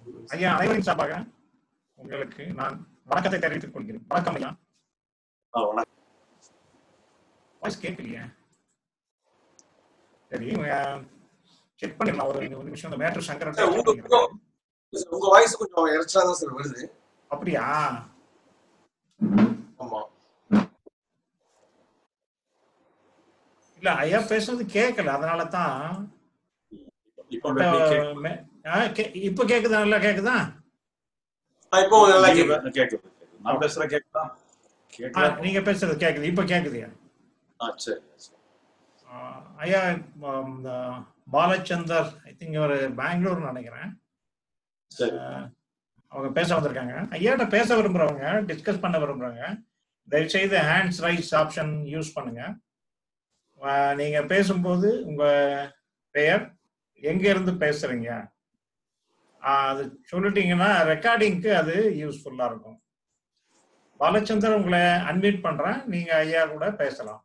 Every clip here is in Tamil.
ஐயா அனைவரின் சார்பாக உங்களுக்கு நான் வணக்கத்தை தெரிவித்துக் கொள்கிறேன் வணக்கம் ஐயா ஆ, வணக்கம் வாய்ஸ் கேட்கலையே சரி செக் பண்ணிடலாம் ஒரு ஒரு நிமிஷம் இந்த மேட்ரு சங்கரன் சார், உங்க உங்க- உங்க வாய்ஸ் கொஞ்சம் இறைச்சலா தான் சார் வருது அப்படியா ஆமா இல்ல ஐயா பேசுறது கேட்கல அதனால தான் இப்போ எப்படி கேக்குது? இப்ப கேக்குதா நல்லா கேக்குதா ஆ, இப்போ நல்லா நீங்க கேக்குது பே- கேக்குது கேக்குது. நான் பேசுற கேக்குதா ஆ, கேக்குதா நீங்க பேசுறது கேக்குது இப்ப கேக்குதுயா ஆ சரி சரி. ஆ, ஐயா ம், இந்த பாலச்சந்தர் ஐ திங்க் ஒரு பெங்களூர் நினைக்கிறேன் சரி ஆஹ் அவங்க பேச வந்திருக்காங்க ஐயாட்ட பேச விரும்புறவங்க டிஸ்கஸ் பண்ண விரும்புறவங்க தயவு செய்து ஹேண்ட்ஸ் ரைஸ் ஆப்ஷன் யூஸ் பண்ணுங்க ஆஹ் நீங்க பேசும்போது உங்க பெயர் எங்க இருந்து பேசுறீங்க ஆஹ் அது சொல்லிட்டீங்கன்னா ரெக்கார்டிங்க்கு அது யூஸ்ஃபுல்லா இருக்கும் பாலச்சந்தர் உங்களை அன்மியூட் பண்றேன் நீங்க ஐயா கூட பேசலாம்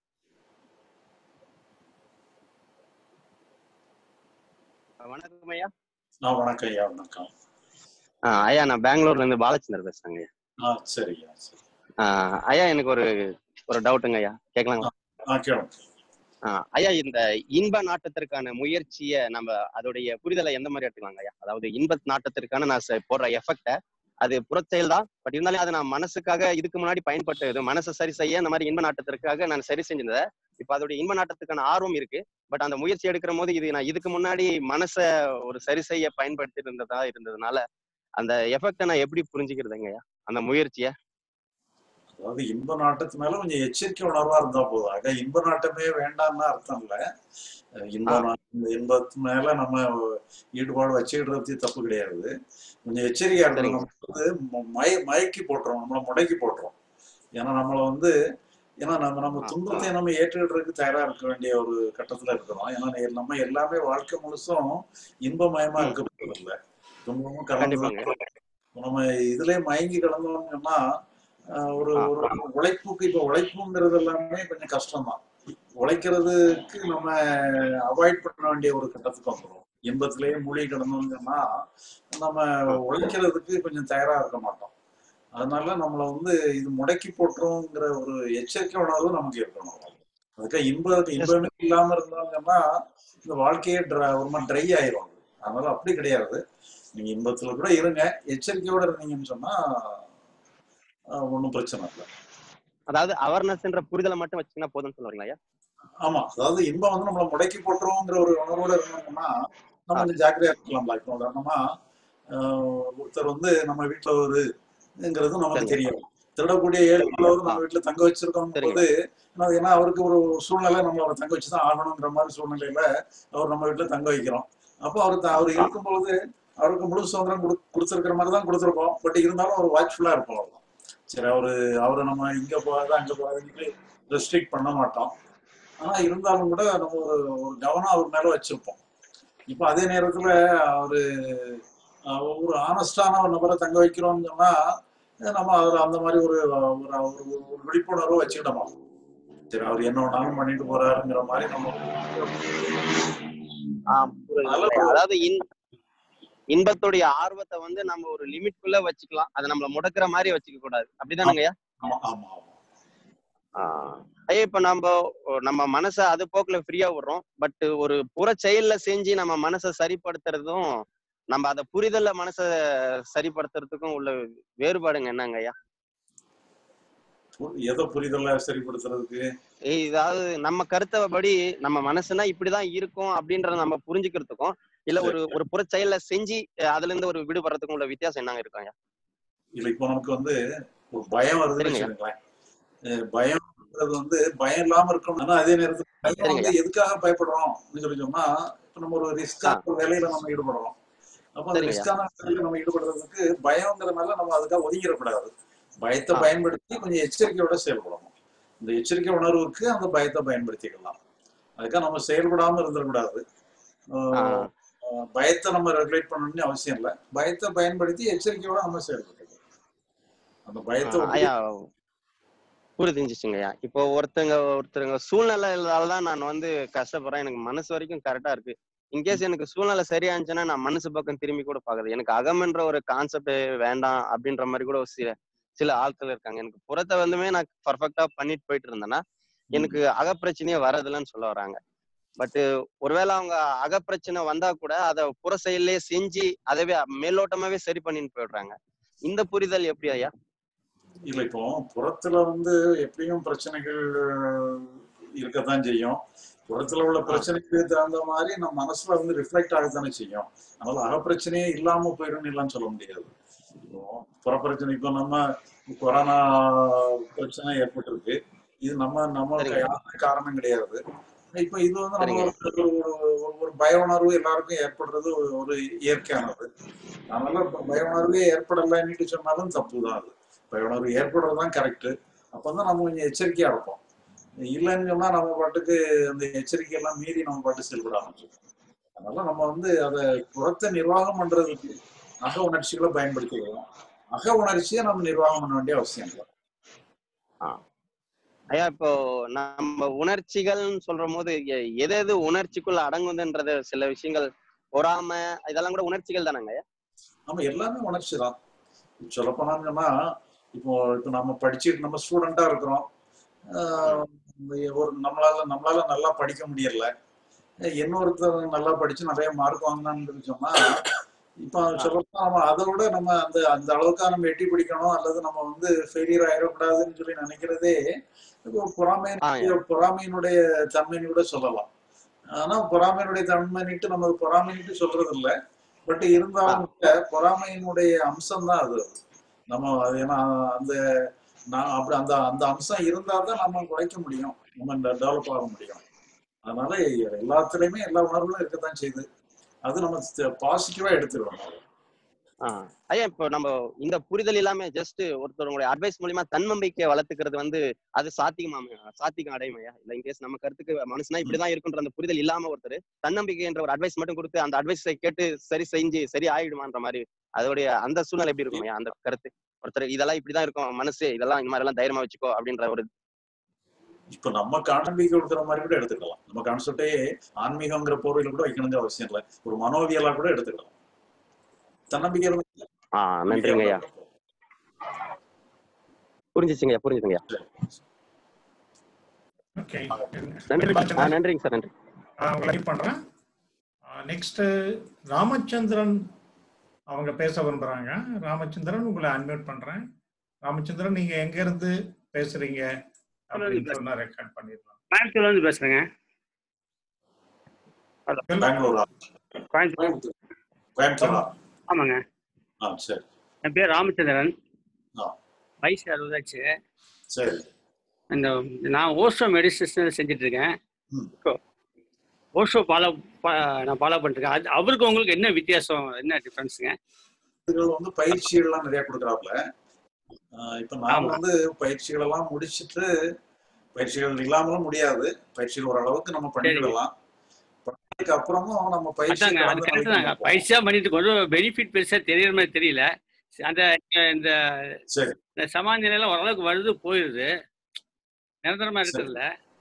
வணக்கம் ஐயா ஆ வணக்கம் ஐயா வணக்கம் ஆ, ஐயா நான் பெங்களூர்ல இருந்து பாலச்சந்தர் பேசுறேங்க ஐயா ஆ சரியா சரி ஆ, ஐயா எனக்கு ஒரு ஒரு டவுட்டுங்க ஐயா கேட்கலாங்களா ஆ கேளுங்க ஆ, ஐயா இந்த இன்ப நாட்டத்திற்கான முயற்சியை நம்ம அதோடைய புரிதலை எந்த மாதிரி எடுத்துக்கலாங்க ஐயா அதாவது இன்ப நாட்டத்திற்கான நான் செ- போடுற எஃபெக்டை அது புறச்செயல் தான் பட் இருந்தாலும் அது நான் மனசுக்காக இதுக்கு முன்னாடி பயன்பட்டது மனசை சரி செய்ய இந்த மாதிரி இன்ப நாட்டத்திற்காக நான் சரி செஞ்சிருந்தேன் இப்ப அதோடைய இன்ப நாட்டத்துக்கான ஆர்வம் இருக்கு பட் அந்த முயற்சி எடுக்கிற போது இது நான் இதுக்கு முன்னாடி மனசை ஒரு சரி செய்ய பயன்படுத்தி இருந்ததா இருந்ததுனால அந்த எஃபெக்டை நான் எப்படி புரிஞ்சுக்கிறதுங்க ஐயா அந்த முயற்சியை அதாவது இன்ப நாட்டத்து மேல கொஞ்சம் எச்சரிக்கை உணர்வா இருந்தா போதும் ஆக இன்ப நாட்டமே வேண்டாம்னு அர்த்தம் இல்ல அஹ் இன்ப ஆ. நாட்டம் இன்பத்து மேல நம்ம ஈடுபாடு வச்சுக்கிடுறது தப்பு கிடையாது கொஞ்சம் எச்சரிக்கையா இருக்கணும் சரிங்க. நம்ம வந்து ம- மய மயக்கி போட்டுறோம் நம்மள முடக்கி போட்டுறோம் ஏன்னா நம்மள வந்து ஏன்னா நம்ம நம்ம ஆ. துன்பத்தை நம்ம ஏற்றுக்கிடுறதுக்கு தயாரா இருக்க வேண்டிய ஒரு கட்டத்துல இருக்கிறோம் ஏன்னா நே- நம்ம எல்லாமே வாழ்க்கை முழுசும் இன்பமயமா ம். இருக்க போறது இல்ல துன்பமும் கலந்து கண்டிப்பாங்க நம்ம இதுலயே மயங்கி கிடந்தோம்னு சொன்னா ஆஹ் ஒரு ஆ. ஒரு உழைப்புக்கு இப்ப உழைப்புங்கிறது எல்லாமே கொஞ்சம் கஷ்டம்தான் உழைக்கிறதுக்கு நம்ம அவாய்ட் பண்ண வேண்டிய ஒரு கட்டத்துக்கு வந்துடும் இன்பத்திலேயே மூழ்கி கிடந்தோம்னு சொன்னா நம்ம உழைக்கிறதுக்கு கொஞ்சம் தயாரா இருக்க மாட்டோம் அதனால நம்மள வந்து இது முடக்கி போட்டுருங்கிற ஒரு எச்சரிக்கை உணர்வு நமக்கு இருக்கணும் அதுக்காக இன்ப இன்பமே இல்லாம இருந்தோம்னா இந்த வாழ்க்கையே dry- ஒரு மாதிரி ட்ரை ஆயிரும் அதனால அப்படி கிடையாது நீங்க இன்பத்துல கூட இருங்க எச்சரிக்கையோட இருந்தீங்கன்னு சொன்னா ஒன்றும் பிரச்சனை இல்லை அதாவது அவேர்னஸ்ன்ற புரிதலை மட்டும் வச்சுக்கினா போதும்னு சொல்லுவீங்களா ஐயா ஆமா அதாவது இன்பம் வந்து நம்மள முடக்கி போட்டுருவோங்கிற ஒரு உணர்வோட இருந்தோம்னா நம்ம கொஞ்சம் ஜாக்கிரதையா இருக்கலாம்ல இப்போ உதாரணமா ஆஹ் ஒருத்தர் வந்து நம்ம வீட்டுல வருங்கிறது நமக்கு சரிங்க. தெரியும் திருடக்கூடிய ஏழு உள்ளவர் நம்ம வீட்டுல தங்க வச்சிருக்கோம் சரிங்க. போது ஏன்னா ஏன்னா அவருக்கு ஒரு சூழ்நிலை நம்ம அவரை தங்க வச்சுதான் ஆகணுங்கிற மாதிரி சூழ்நிலையில அவர் நம்ம வீட்டுல தங்க வைக்கிறோம் அப்போ அவர் த- அவர் இருக்கும்பொழுது அவருக்கு முழு சுதந்திரம் கொடு கொடுத்துருக்கிற மாதிரி தான் கொடுத்துருப்போம் பட் இருந்தாலும் அவர் வாட்ச்ஃபுல்லா இருப்போம் அவ்வளவுதான் சரி அவரு அவரை நம்ம இங்க போகாத அங்க போகாதுன்னு ரெஸ்ட்ரிக்ட் பண்ண மாட்டோம் ஆனா இருந்தாலும் கூட நம்ம ஒரு ஒரு கவனம் அவர் மேல வச்சிருப்போம் இப்ப அதே நேரத்துல அவரு அஹ், ஒரு ஆனஸ்டான ஒரு நபரை தங்க வைக்கிறோம்னு சொன்னா அஹ் நம்ம அவர் அந்த மாதிரி ஒரு ஒரு ஒரு ஒரு விழிப்புணர்வு வச்சுக்கிடணும் சரி அவர் என்ன வேணாலும் பண்ணிட்டு போறாருங்கிற மாதிரி நம்ம புரியுது. அதாவது இன்- இன்பத்துடைய ஆர்வத்தை வந்து நம்ம ஒரு லிமிட்குள்ள வச்சுக்கலாம் அதை நம்மள முடக்குற மாதிரி வச்சுக்க கூடாது அப்படிதானங்க ஐயா ஆமா ஆமா ஆமா ஆஹ் ஐயா இப்ப நம்ம நம்ம மனசை அது போக்குல ஃப்ரீயா விடுறோம் பட் ஒரு புற செயல்ல செஞ்சு நம்ம மனசை சரிப்படுத்துறதும் நம்ம அதை புரிதல்ல மனசை சரிப்படுத்துறதுக்கும் உள்ள வேறுபாடுங்க என்னங்க ஐயா பு- எதை புரிதலை சரிப்படுத்துறதுக்கு ஏய், இதாவது நம்ம கருத்தபடி நம்ம மனசுனா இப்படிதான் இருக்கும் அப்படின்றத நம்ம புரிஞ்சுக்கிறதுக்கும் இல்ல ஒரு ஒரு புற செயல்ல செஞ்சு அஹ் அதுல இருந்து ஒரு விடுபடுறதுக்கும் உள்ள வித்தியாசம் என்னங்க இருக்கும் ஐயா இல்ல இப்போ நமக்கு வந்து ஒரு பயம் வருதுன்னு சரிங்க. வச்சுக்கோங்களேன் அஹ் பயம்ன்றது வந்து பயம் இல்லாம இருக்கணும் ஆனா அதே நேரத்துல பயம் சரிங்க. வந்து எதுக்காக பயப்படுறோம் சொல்லி சொன்னா இப்ப நம்ம ஒரு ரிஸ்கான ஒரு வேலையில நம்ம ஈடுபடுறோம் அப்ப அந்த சரிங்க. ரிஸ்கான வேலையில நம்ம ஈடுபடுறதுக்கு பயங்கிறதுனால நம்ம அதுக்காக ஒதுங்கிடக்கூடாது பயத்தை ஆ. பயன்படுத்தி கொஞ்சம் எச்சரிக்கையோட செயல்படணும் இந்த எச்சரிக்கை உணர்வுக்கு அந்த பயத்தை பயன்படுத்திக்கலாம் அதுக்காக நம்ம செயல்படாம இருந்துடக்கூடாது ஆஹ் அஹ் பயத்தை நம்ம ரெகுலேட் பண்ணணும்னு அவசியம் இல்லை பயத்தை பயன்படுத்தி எச்சரிக்கையோட நம்ம செயல்படுத்தணும் அந்த பயத்தை ஆஹ் ஐயா புரிஞ்சுச்சுங்க ஐயா இப்போ ஒருத்தங்க ஒருத்தருங்க சூழ்நிலையால தான் நான் வந்து கஷ்டப்படுறேன் எனக்கு மனசு வரைக்கும் கரெக்டா இருக்கு இன்கேஸ் எனக்கு சூழ்நிலை சரியா இருந்துச்சுன்னா நான் மனசு பக்கம் திரும்பி கூட பாக்குறது எனக்கு அகம்ன்ற ஒரு கான்செப்ட் வேண்டாம் அப்படின்ற மாதிரி கூட ஒரு சில சில ஆட்கள் இருக்காங்க எனக்கு புறத்தை வந்துமே நான் பர்ஃபெக்டா பண்ணிட்டு போயிட்டு இருந்தேன்னா எனக்கு அகப்பிரச்சனையே வரதில்லைன்னு சொல்ல வராங்க பட் ஒருவேளை அவங்க அகப்பிரச்சனை வந்தா கூட அதை புற செயல்லே செஞ்சு அதவே மேலோட்டமாவே சரி பண்ணிட்டு போயிடுறாங்க இந்த புரிதல் எப்படி ஐயா இல்ல இப்போ புறத்துல வந்து எப்படியும் பிரச்சனைகள் இருக்கத்தான் செய்யும் புறத்துல உள்ள பிரச்சனைக்கு தகுந்த மாதிரி நம்ம மனசுல வந்து ரிஃப்ளெக்ட் ஆகத்தானே செய்யும் அதனால அகப்பிரச்சனையே இல்லாம போயிடும் இல்லைன்னு சொல்ல முடியாது இப்போ புறப்பிரச்சனை இப்போ நம்ம கொரோனா பிரச்சனை ஏற்பட்டிருக்கு இது நம்ம நம்ம சரிங்க. யாருமே காரணம் கிடையாது இப்ப இது வந்து நம்ம சரிங்க. ஒரு ஒரு- ஒரு பய உணர்வு எல்லாருக்கும் ஏற்படுறது ஒரு- ஒரு இயற்கையானது அதனால இப்ப பய உணர்வே ஏற்படலைன்னுட்டு சொன்னாலும் தப்பு தான் அது பய உணர்வு ஏற்படுறதுதான் கரெக்ட் அப்பதான் நம்ம கொஞ்சம் எச்சரிக்கையா இருப்போம் இல்லைன்னு சொன்னா நம்ம பாட்டுக்கு அந்த எச்சரிக்கை எல்லாம் மீறி நம்ம பாட்டு செயல்பட ஆரம்பிச்சிடும் அதனால நம்ம வந்து அதை புறத்தை நிர்வாகம் பண்றதுக்கு அக உணர்ச்சிகளை பயன்படுத்திக்கலாம் அக உணர்ச்சியை நம்ம நிர்வாகம் பண்ண வேண்டிய அவசியம் இல்லை ஐயா இப்போ நம்ம உணர்ச்சிகள்னு சொல்ற போது எ- எது எது உணர்ச்சிக்குள்ள அடங்குதுன்றது சில விஷயங்கள் பொறாம இதெல்லாம் கூட உணர்ச்சிகள் தானங்க ஐயா நம்ம எல்லாமே உணர்ச்சி தான் சொல்லப்போனான்னு சொன்னா இப்போ இப்போ நம்ம படிச்சுட்டு நம்ம ஸ்டூடெண்டா இருக்கிறோம் ஆஹ் ஒரு நம்மளால நம்மளால நல்லா படிக்க முடியல இன்னொருத்தர் நல்லா படிச்சு நிறைய மார்க் வாங்கினான்னு சொன்னா இப்போ சொல்லப்போனா நம்ம அதை விட நம்ம அந்த அந்த அளவுக்கு நம்ம எட்டி பிடிக்கணும் அல்லது நம்ம வந்து ஃபெயிலியர் ஆயிடக்கூடாதுன்னு சொல்லி நினைக்கிறதே இப்போ பொறாமையினுடைய பொறாமையினுடைய தன்மைன்னு கூட சொல்லலாம் ஆனா பொறாமையினுடைய தன்மைன்னுட்டு நம்ம அது பொறாமைன்னுட்டு சொல்றது இல்ல பட் இருந்தாலும் கூட பொறாமையினுடைய அம்சம் தான் அது நம்ம அது ஏன்னா அந்த நான் அப்படி அந்த அந்த அம்சம் இருந்தா தான் நம்ம குறைக்க முடியும் நம்ம டெவலப் ஆக முடியும் அதனால எல்லாத்துலயுமே எல்லா உணர்வுகளும் இருக்கத்தான் செய்யுது அது நம்ம பாசிட்டிவா எடுத்துருவோம் ஆஹ் ஐயா இப்போ நம்ம இந்த புரிதல் இல்லாம ஜஸ்ட் ஒருத்தவங்களுடைய அட்வைஸ் மூலியமா தன்னம்பிக்கையை வளர்த்துக்கிறது வந்து அது சாத்தியமா சாத்தியம் அடையுமையா இல்ல இன்கேஸ் நம்ம கருத்துக்கு மனுஷனா இப்படிதான் இருக்குன்ற அந்த புரிதல் இல்லாம ஒருத்தர் தன்னம்பிக்கைன்ற ஒரு அட்வைஸ் மட்டும் கொடுத்து அந்த அட்வைஸை கேட்டு சரி செஞ்சு சரி ஆயிடுமான்ற மாதிரி அதோடைய அந்த சூழ்நிலை எப்படி இருக்கும் ஐயா அந்த கருத்து ஒருத்தர் இதெல்லாம் இப்படிதான் இருக்கும் மனசு இதெல்லாம் இந்த மாதிரி எல்லாம் தைரியமா வச்சுக்கோ அப்படின்ற ஒரு இப்ப நம்ம நம்பிக்கை கொடுக்குற மாதிரி கூட எடுத்துக்கலாம் நம்ம கான்செப்டே ஆன்மீகங்கிற போர்வையில கூட வைக்கணுங்கிற அவசியம் இல்லை ஒரு மனோவியலா கூட எடுத்துக்கலாம் தன்னம்பிக்கை இருந்தா ஆஹ் நன்றிங்க ஐயா புரிஞ்சிச்சுங்க ஐயா புரிஞ்சுச்சுங்க ஐயா ஓகே நன்றி ஆ நன்றிங்க சார் நன்றி உங்களை லைக் பண்றேன் நெக்ஸ்ட் ராமச்சந்திரன் அவங்க பேச விரும்புறாங்க ராமச்சந்திரன் உங்களை அன்மியூட் பண்றேன் ராமச்சந்திரன் நீங்க எங்க இருந்து பேசுறீங்க அப்படின்னு சொன்னா ரெக்கார்ட் பண்ணிடலாம் கோயம்புத்தூர்ல இருந்து பேசுறேங்க பெங்களூரா கோயம்புத்தூர் கோயம்புத்தூர் கோயம்புத்தூரா ஆமாங்க ஆ சரி என் பேர் ராமச்சந்திரன் ஆ. வயசு அறுபதாச்சு சரி இந்த நான் ஓஷோ மெடிடேஷன் செஞ்சுட்டு இருக்கேன் ம். ஓஷோ ஃபாலோ நான் ஃபாலோ பண்ணிருக்கேன் அது அவருக்கு உங்களுக்கு என்ன வித்தியாசம் என்ன டிஃபரன்ஸுங்க இதுகள் வந்து பயிற்சிகள்லாம் நிறைய கொடுக்குறாப்புல ஆஹ் இப்ப நான் ஆமா. வந்து பயிற்சிகள் எல்லாம் முடிச்சிட்டு பயிற்சிகள் இல்லாமலும் முடியாது பயிற்சிகள் ஓரளவுக்கு நம்ம பண்ணிக்கலாம் பண்ணதுக்கு அப்புறமும் நம்ம பயிற்சி அதாங்க அது கடந்த கரெக்ட் நாளைக்கு தாங்க நம்ம போகணும். பயிற்சியா பண்ணிட்டு கொஞ்சம் பெனிஃபிட் பெருசா தெரியற மாதிரி தெரியல அந்த இந்த சரி இந்த சமாதி நிலையில ஓரளவுக்கு வருது போயிருது நிரந்தரமா சரி. இருக்கிறதுல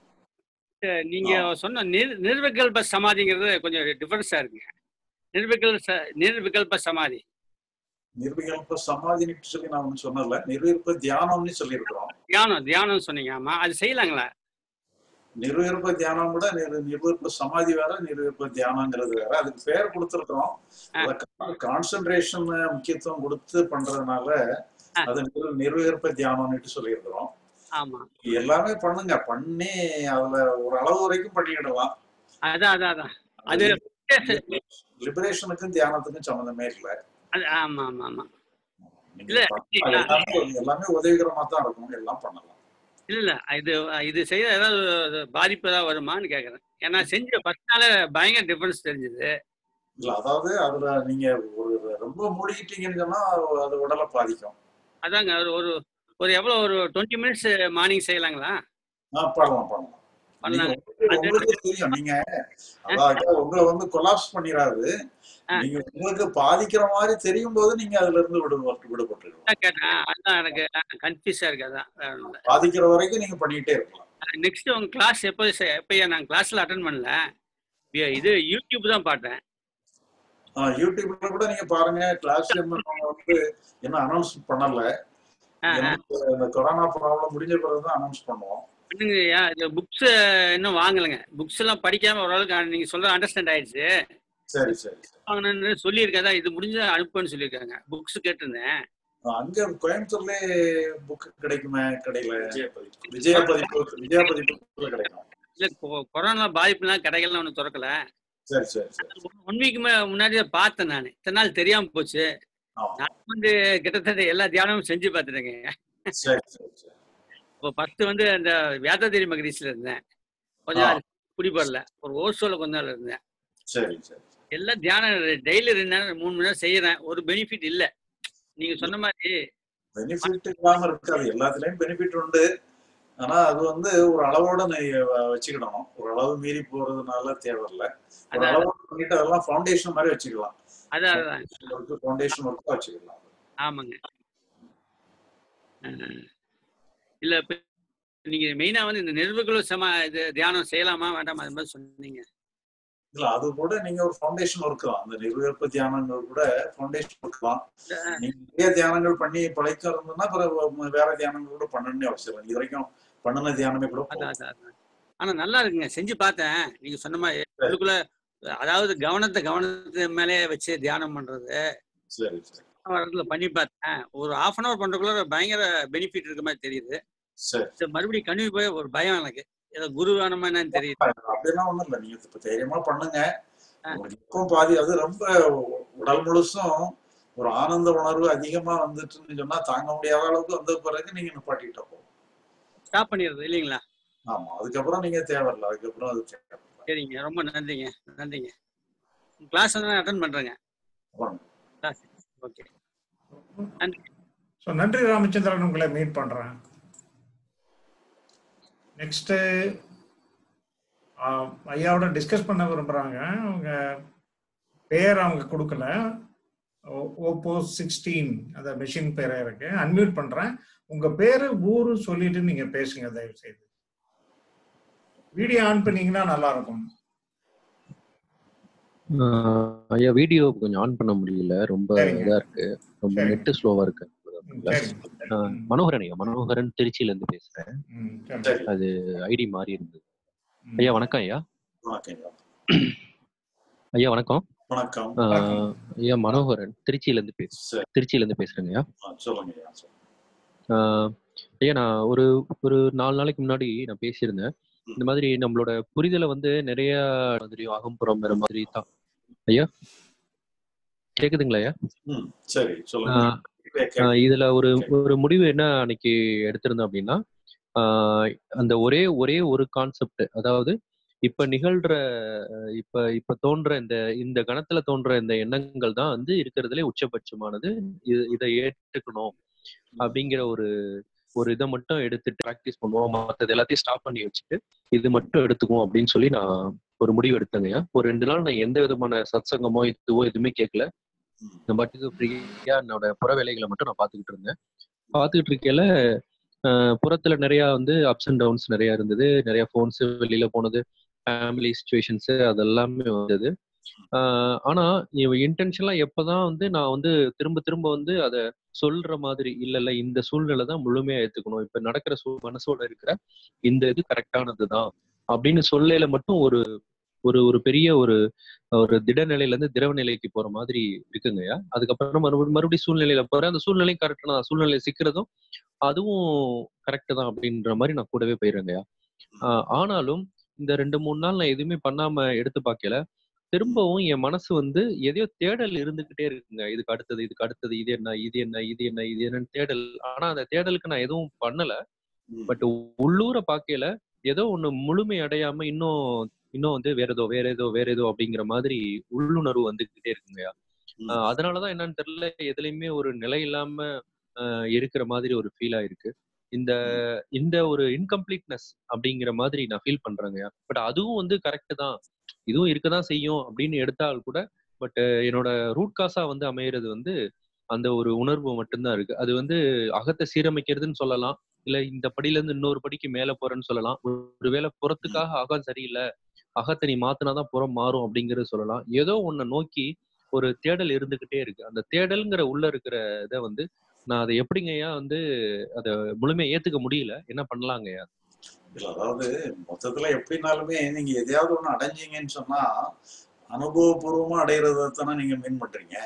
அஹ் நீங்க ஆ. சொன்ன நிர் நிர்விகல்ப சமாதிங்கிறது கொஞ்சம் டிஃபரன்ஸா இருக்குங்க நிர்விகல் ச- நிர்விகல்ப சமாதி நிர்விகல்ப சமாதின்னு சொல்லி நான் ஒன்றும் சொன்னல நிர்விகல்ப தியானம்னு சொல்லியிருக்கிறோம் தியானம் தியானம் சொன்னீங்க ஆமா அது செய்யலாங்களா நிர்விகல்ப தியானம் கூட நிர் நிர்விகல்ப சமாதி வேற நிர்விகல்ப தியானங்கிறது வேற அதுக்கு பேர் கொடுத்துருக்கிறோம் ஆ. கான்சென்ட்ரேஷன் முக்கியத்துவம் கொடுத்து பண்றதுனால ஆ. அது நிர்- நிர்விகல்ப தியானம்னுட்டு சொல்லியிருக்கிறோம் ஆமா எல்லாமே பண்ணுங்க பண்ணி அதுல ஒரு அளவு வரைக்கும் பண்ணிடலாம் அதான் அதான் அதான் அது லிபரேஷனுக்கும் தியானத்துக்கும் சம்மந்தமே இல்ல அது ஆமா ஆமா ஆமா நீங்க இல்ல, பண்ணலாம். எல்லாமே எல்லாமே உதவிகரமா தான் இருக்கும் எல்லாம் பண்ணலாம் இல்ல இல்ல இது இது செய்ய ஏதாவது பாதிப்பு ஏதாவது வருமான்னு கேக்குறேன் ஏன்னா செஞ்ச ஃபர்ஸ்ட் நாள பயங்கர டிஃபரன்ஸ் தெரிஞ்சது இல்ல அதாவது அதுல நீங்க ஒரு ரொம்ப மூழ்கிட்டீங்கன்னு சொன்னா அது உடலை பாதிக்கும் அதாங்க ஒரு ஒரு ஒரு எவ்வளவு ஒரு டுவெண்ட்டி மினிட்ஸ் மார்னிங் செய்யலாங்களா ஆ, பண்ணலாம் பண்ணலாம் பண்ணலாம். நீங்க உங்களுக்கு- உங்களுக்கு தெரியும் நீங்க அதாவது உங்களை வந்து கொலாப்ஸ் பண்ணிடாது ஆ. நீங்க உங்களுக்கு பாதிக்கிற மாதிரி தெரியும் போது நீங்க அதுல இருந்து விடு விடுபட்டுருக்கலாம் அதான் கேட்டேன் அதான் எனக்கு கன்ஃபியூஸா இருக்கு அதான் வேற ஒண்ணும் இல்ல. பாதிக்கிற வரைக்கும் நீங்க பண்ணிக்கிட்டே இருக்கலாம் நெக்ஸ்ட் உங்க கிளாஸ் எப்போ செ- எப்பயா நான் கிளாஸ்ல அட்டன் பண்ணல வி- இது யூடியூப் தான் பார்த்தேன் ஆ, யூடியூப்ல கூட நீங்க பாருங்க கிளாஸ் வந்து இன்னும் அனௌன்ஸ் பண்ணல ஆ, ஆ. ஏன்னா, இந்த கொரோனா ப்ராப்ளம் முடிஞ்ச பிறகுதான் அனௌன்ஸ் பண்ணுவோம் பண்ணுங்கய்யா இந்த புக்ஸ் இன்னும் வாங்கலைங்க புக்ஸ் எல்லாம் படிக்காம ஓரளவுக்கு அ- நீங்க சொல்ற அண்டர்ஸ்டாண்ட் ஆயிடுச்சு சரி சரி சரி. வாங்கணும்னு சொல்லியிருக்கேன் தான் இது முடிஞ்ச அனுப்புன்னு சொல்லியிருக்காங்க புக்ஸ் கேட்டிருந்தேன் ஆ, அங்க கோயம்புத்தூர்லயே புக் கிடைக்குமே கடையில விஜயா பதிப்பு விஜயா பதிப்பு கிடைக்கும் இல்ல கொ- கொரோனா பாதிப்புலாம் கடைகள்லாம் ஒன்றும் திறக்கல சரி சரி சரி ஒன் வீக் முன்னாடியே பார்த்தேன் நான் இத்தனை நாள் தெரியாம போச்சு ஆமா நான் வந்து கிட்டத்தட்ட எல்லா தியானமும் செஞ்சு பார்த்துட்டேங்க சரி சரி சரி இப்போ ஃபர்ஸ்ட் வந்து அந்த வேதாதிரி மகரிஷில இருந்தேன் கொஞ்ச நாள் குடிபடல ஒரு ஓசோல கொஞ்ச நாள் இருந்தேன் சரி சரி எல்லாம் தியானம் டெய்லி ரெண்டு நேரம் மூணு மணி நேரம் செய்யறேன் ஒரு பெனிஃபிட் இல்ல நீங்க சொன்ன மாதிரி பெனிஃபிட் இல்லாம இருக்காது எல்லாத்துலயும் பெனிஃபிட் உண்டு ஆனா அது வந்து ஒரு அளவோட நீ வ- வச்சுக்கிடணும் ஒரு அளவு மீறி போறதுனால தேவையில்ல ஒரு அதான் அளவோட பண்ணிட்டு அதெல்லாம் ஃபவுண்டேஷன் மாதிரி வச்சுக்கலாம் அதான் அதான் ஒர்க்கு ஃபவுண்டேஷன் ஒர்க்கு வச்சுக்கலாம் ஆமாங்க அஹ் இல்ல இப்ப நீங்க மெயினா வந்து இந்த நிர்வகுல சம இது தியானம் செய்யலாமா வேண்டாமா அது மாதிரி சொன்னீங்க இல்ல அது கூட நீங்க ஒரு ஃபவுண்டேஷன் ஒர்க் தான் அந்த நிர்விகற்ப தியானங்கள் கூட ஃபவுண்டேஷன் ஒர்க் தான் நீங்க நிறைய தியானங்கள் பண்ணி பழக்கம் இருந்ததுன்னா அப்புறம் வேற தியானங்கள் கூட பண்ணணும்னு அவசியம் இல்லை இது வரைக்கும் பண்ணின தியானமே கூட அதான் போதும். அதான் அதான். ஆனா நல்லா இருக்குங்க செஞ்சு பார்த்தேன் நீங்க சொன்ன மாதிரி அதுக்குள்ள அதாவது கவனத்தை கவனத்து மேலே வச்சு தியானம் பண்றது சரி சரி ஒரு இடத்துல பண்ணி பார்த்தேன் ஒரு ஹாஃப் அன் அவர் பண்றதுக்குள்ள பயங்கர பெனிஃபிட் இருக்க மாதிரி தெரியுது சரி சரி, மறுபடியும் கன்வியூ போய் ஒரு பயம் எனக்கு ஏதோ குரு வேணுமா என்னன்னு தெரியுது அப்படிலாம் ஒண்ணும் இல்லை நீங்க இப்ப தைரியமா பண்ணுங்க ஆ. உங்களுக்கு இப்பவும் பாதி அது ரொம்ப உடல் முழுசும் ஒரு ஆனந்த உணர்வு அதிகமா வந்துட்டுன்னு சொன்னா தாங்க முடியாத அளவுக்கு வந்த பிறகு நீங்க நிப்பாட்டிட்டா போதும் ஸ்டாப் பண்ணிடுறது இல்லைங்களா ஆமா அதுக்கப்புறம் நீங்க தேவையில்லை அதுக்கப்புறம் அது தேவையில்லை சரிங்க ரொம்ப நன்றிங்க நன்றிங்க கிளாஸ் வந்து அட்டன் பண்றேங்க பண்ணுங்க. கிளாஸ் ஓகே நன்றி ஸோ நன்றி ராமச்சந்திரன் உங்களை மீட் பண்றேன் நெக்ஸ்ட் ஐயாவோட டிஸ்கஸ் பண்ண விரும்புறாங்க அவங்க பேர் அவங்க கொடுக்கல ஓப்போ சிக்ஸ்டீன் அந்த மெஷின் பேரே இருக்கு அன்மியூட் பண்றேன் உங்க பேரு ஊரு சொல்லிட்டு நீங்க பேசுங்க தயவு செய்து வீடியோ ஆன் பண்ணீங்கன்னா நல்லா இருக்கும் ஆஹ் ஐயா வீடியோ கொஞ்சம் ஆன் பண்ண முடியல ரொம்ப சரிங்க. இதா இருக்கு ரொம்ப சரிங்க. நெட் ஸ்லோவா இருக்கு ம், சரி ஆஹ் மனோகரன் ஐயா மனோகரன் திருச்சியில இருந்து பேசுறேன் ம், சரி. சரி அது ஐடி மாறி இருந்தது ம். ஐயா வணக்கம் ஐயா வணக்கங்க ஐயா வணக்கம் வணக்கம் ஆஹ் ஐயா மனோகரன் திருச்சியில இருந்து பேச சரி திருச்சியில இருந்து பேசுறேங்க ஐயா ஆ, சொல்லுங்க ஐயா, சொல்லுங்க. ஆஹ் ஐயா நான் ஒரு ஒரு நாலு நாளைக்கு முன்னாடி நான் பேசியிருந்தேன் இந்த மாதிரி நம்மளோட புரிதலை வந்து நிறைய மாதிரி அகம்புறம் வேற மாதிரி தான் ஐயா கேக்குதுங்களா ஐயா ம் சரி சொல்லுங்க ஆஹ் கேட்க- ஆஹ் இதுல ஒரு ஒரு முடிவு என்ன அன்னைக்கு எடுத்திருந்தோம் அப்படின்னா ஆஹ் அந்த ஒரே ஒரே ஒரு கான்செப்ட் அதாவது இப்ப நிகழ்ற அஹ் இப்ப இப்ப தோன்ற இந்த இந்த கணத்துல தோன்ற இந்த எண்ணங்கள் தான் வந்து இருக்கிறதுலே உச்சபட்சமானது இது இதை ஏற்றுக்கணும் அப்படிங்கிற ஒரு ஒரு இதை மட்டும் எடுத்துட்டு ப்ராக்டிஸ் பண்ணுவோம் மற்றது எல்லாத்தையும் ஸ்டாப் பண்ணி வச்சுட்டு இது மட்டும் எடுத்துக்குவோம் அப்படின்னு சொல்லி நான் ஒரு முடிவு எடுத்தேங்கய்யா ஒரு ரெண்டு நாள் நான் எந்த விதமான சத்சங்கமோ இதுவோ எதுவுமே கேட்கல ம், இந்த பாட்டுக்கு ஃப்ரீயா என்னோட புற வேலைகளை மட்டும் நான் பார்த்துக்கிட்டு இருந்தேன் பார்த்துக்கிட்டு இருக்கையில அஹ், புறத்துல நிறைய வந்து அப்ஸ் அண்ட் டவுன்ஸ் நிறைய இருந்தது நிறைய ஃபோன்ஸ் வெளியில போனது ஃபேமிலி சுச்சுவேஷன்ஸ் அதெல்லாமே வந்தது ஆஹ் ஆனா இன்டென்ஷனலா எப்பதான் வந்து நான் வந்து திரும்ப திரும்ப வந்து அதை சொல்ற மாதிரி இல்ல இல்ல இந்த சூழ்நிலை தான் முழுமையா ஏத்துக்கணும் இப்ப நடக்கிற சூ மனசோட இருக்கிற இந்த இது கரெக்டானதுதான் அப்படின்னு சொல்லையில மட்டும் ஒரு ஒரு ஒரு பெரிய ஒரு ஒரு திடநிலையில இருந்து திரவ நிலைக்கு போற மாதிரி இருக்குங்கய்யா அதுக்கப்புறம் மறுபடியும் மறுபடியும் சூழ்நிலையில போறேன் அந்த சூழ்நிலையும் கரெக்ட் தான் சூழ்நிலை சிக்கிறதும் அதுவும் கரெக்ட் தான் அப்படின்ற மாதிரி நான் கூடவே போயிடுறேங்கய்யா ஆஹ் ஆனாலும் இந்த ரெண்டு மூணு நாள் நான் எதுவுமே பண்ணாம எடுத்து பார்க்கல திரும்பவும் என் மனசு வந்து எதையோ தேடல் இருந்துகிட்டே இருக்குங்க இதுக்கு அடுத்தது இதுக்கு அடுத்தது இது என்ன இது என்ன இது என்ன இது என்னன்னு தேடல் ஆனா அந்த தேடலுக்கு நான் எதுவும் பண்ணல ம், பட் உள்ளூர பார்க்கையில ஏதோ ஒண்ணு முழுமை அடையாம இன்னும் இன்னும் வந்து வேற ஏதோ வேற ஏதோ வேற ஏதோ அப்படிங்கிற மாதிரி உள்ளுணர்வு வந்துகிட்டே இருக்குங்கய்யா ம். ஆஹ் அதனாலதான் என்னன்னு தெரியல எதுலையுமே ஒரு நிலை இல்லாம ஆஹ் இருக்கிற மாதிரி ஒரு ஃபீல் ஆயிருக்கு இந்த இந்த ஒரு இன்கம்ப்ளீட்னஸ் அப்படிங்கிற மாதிரி நான் ஃபீல் பண்றேங்கய்யா பட் அதுவும் வந்து கரெக்ட் தான் இதுவும் இருக்கதான் செய்யும் அப்படின்னு எடுத்தால் கூட பட் என்னோட ரூட் காசா வந்து அமையிறது வந்து அந்த ஒரு உணர்வு மட்டும்தான் இருக்கு அது வந்து அகத்தை சீரமைக்கிறதுன்னு சொல்லலாம் இல்ல இந்த படியில இருந்து இன்னொரு படிக்கு மேல போறேன்னு சொல்லலாம் ஒருவேளை புறத்துக்காக அகம் சரியில்லை அகத்தை நீ மாத்தினாதான் புறம் மாறும் அப்படிங்கறது சொல்லலாம் ஏதோ ஒன்ன நோக்கி ஒரு தேடல் இருந்துகிட்டே இருக்கு அந்த தேடல்ங்கிற உள்ள இருக்கிற இதை வந்து நான் அதை எப்படிங்கய்யா வந்து அதை முழுமையா ஏத்துக்க முடியல என்ன பண்ணலாங்கய்யா இல்ல அதாவது மொத்தத்துல எப்படினாலுமே நீங்க எதையாவது ஒண்ணு அடைஞ்சீங்கன்னு சொன்னா அனுபவபூர்வமா அடையிறத தானே நீங்க மீன் பண்றீங்க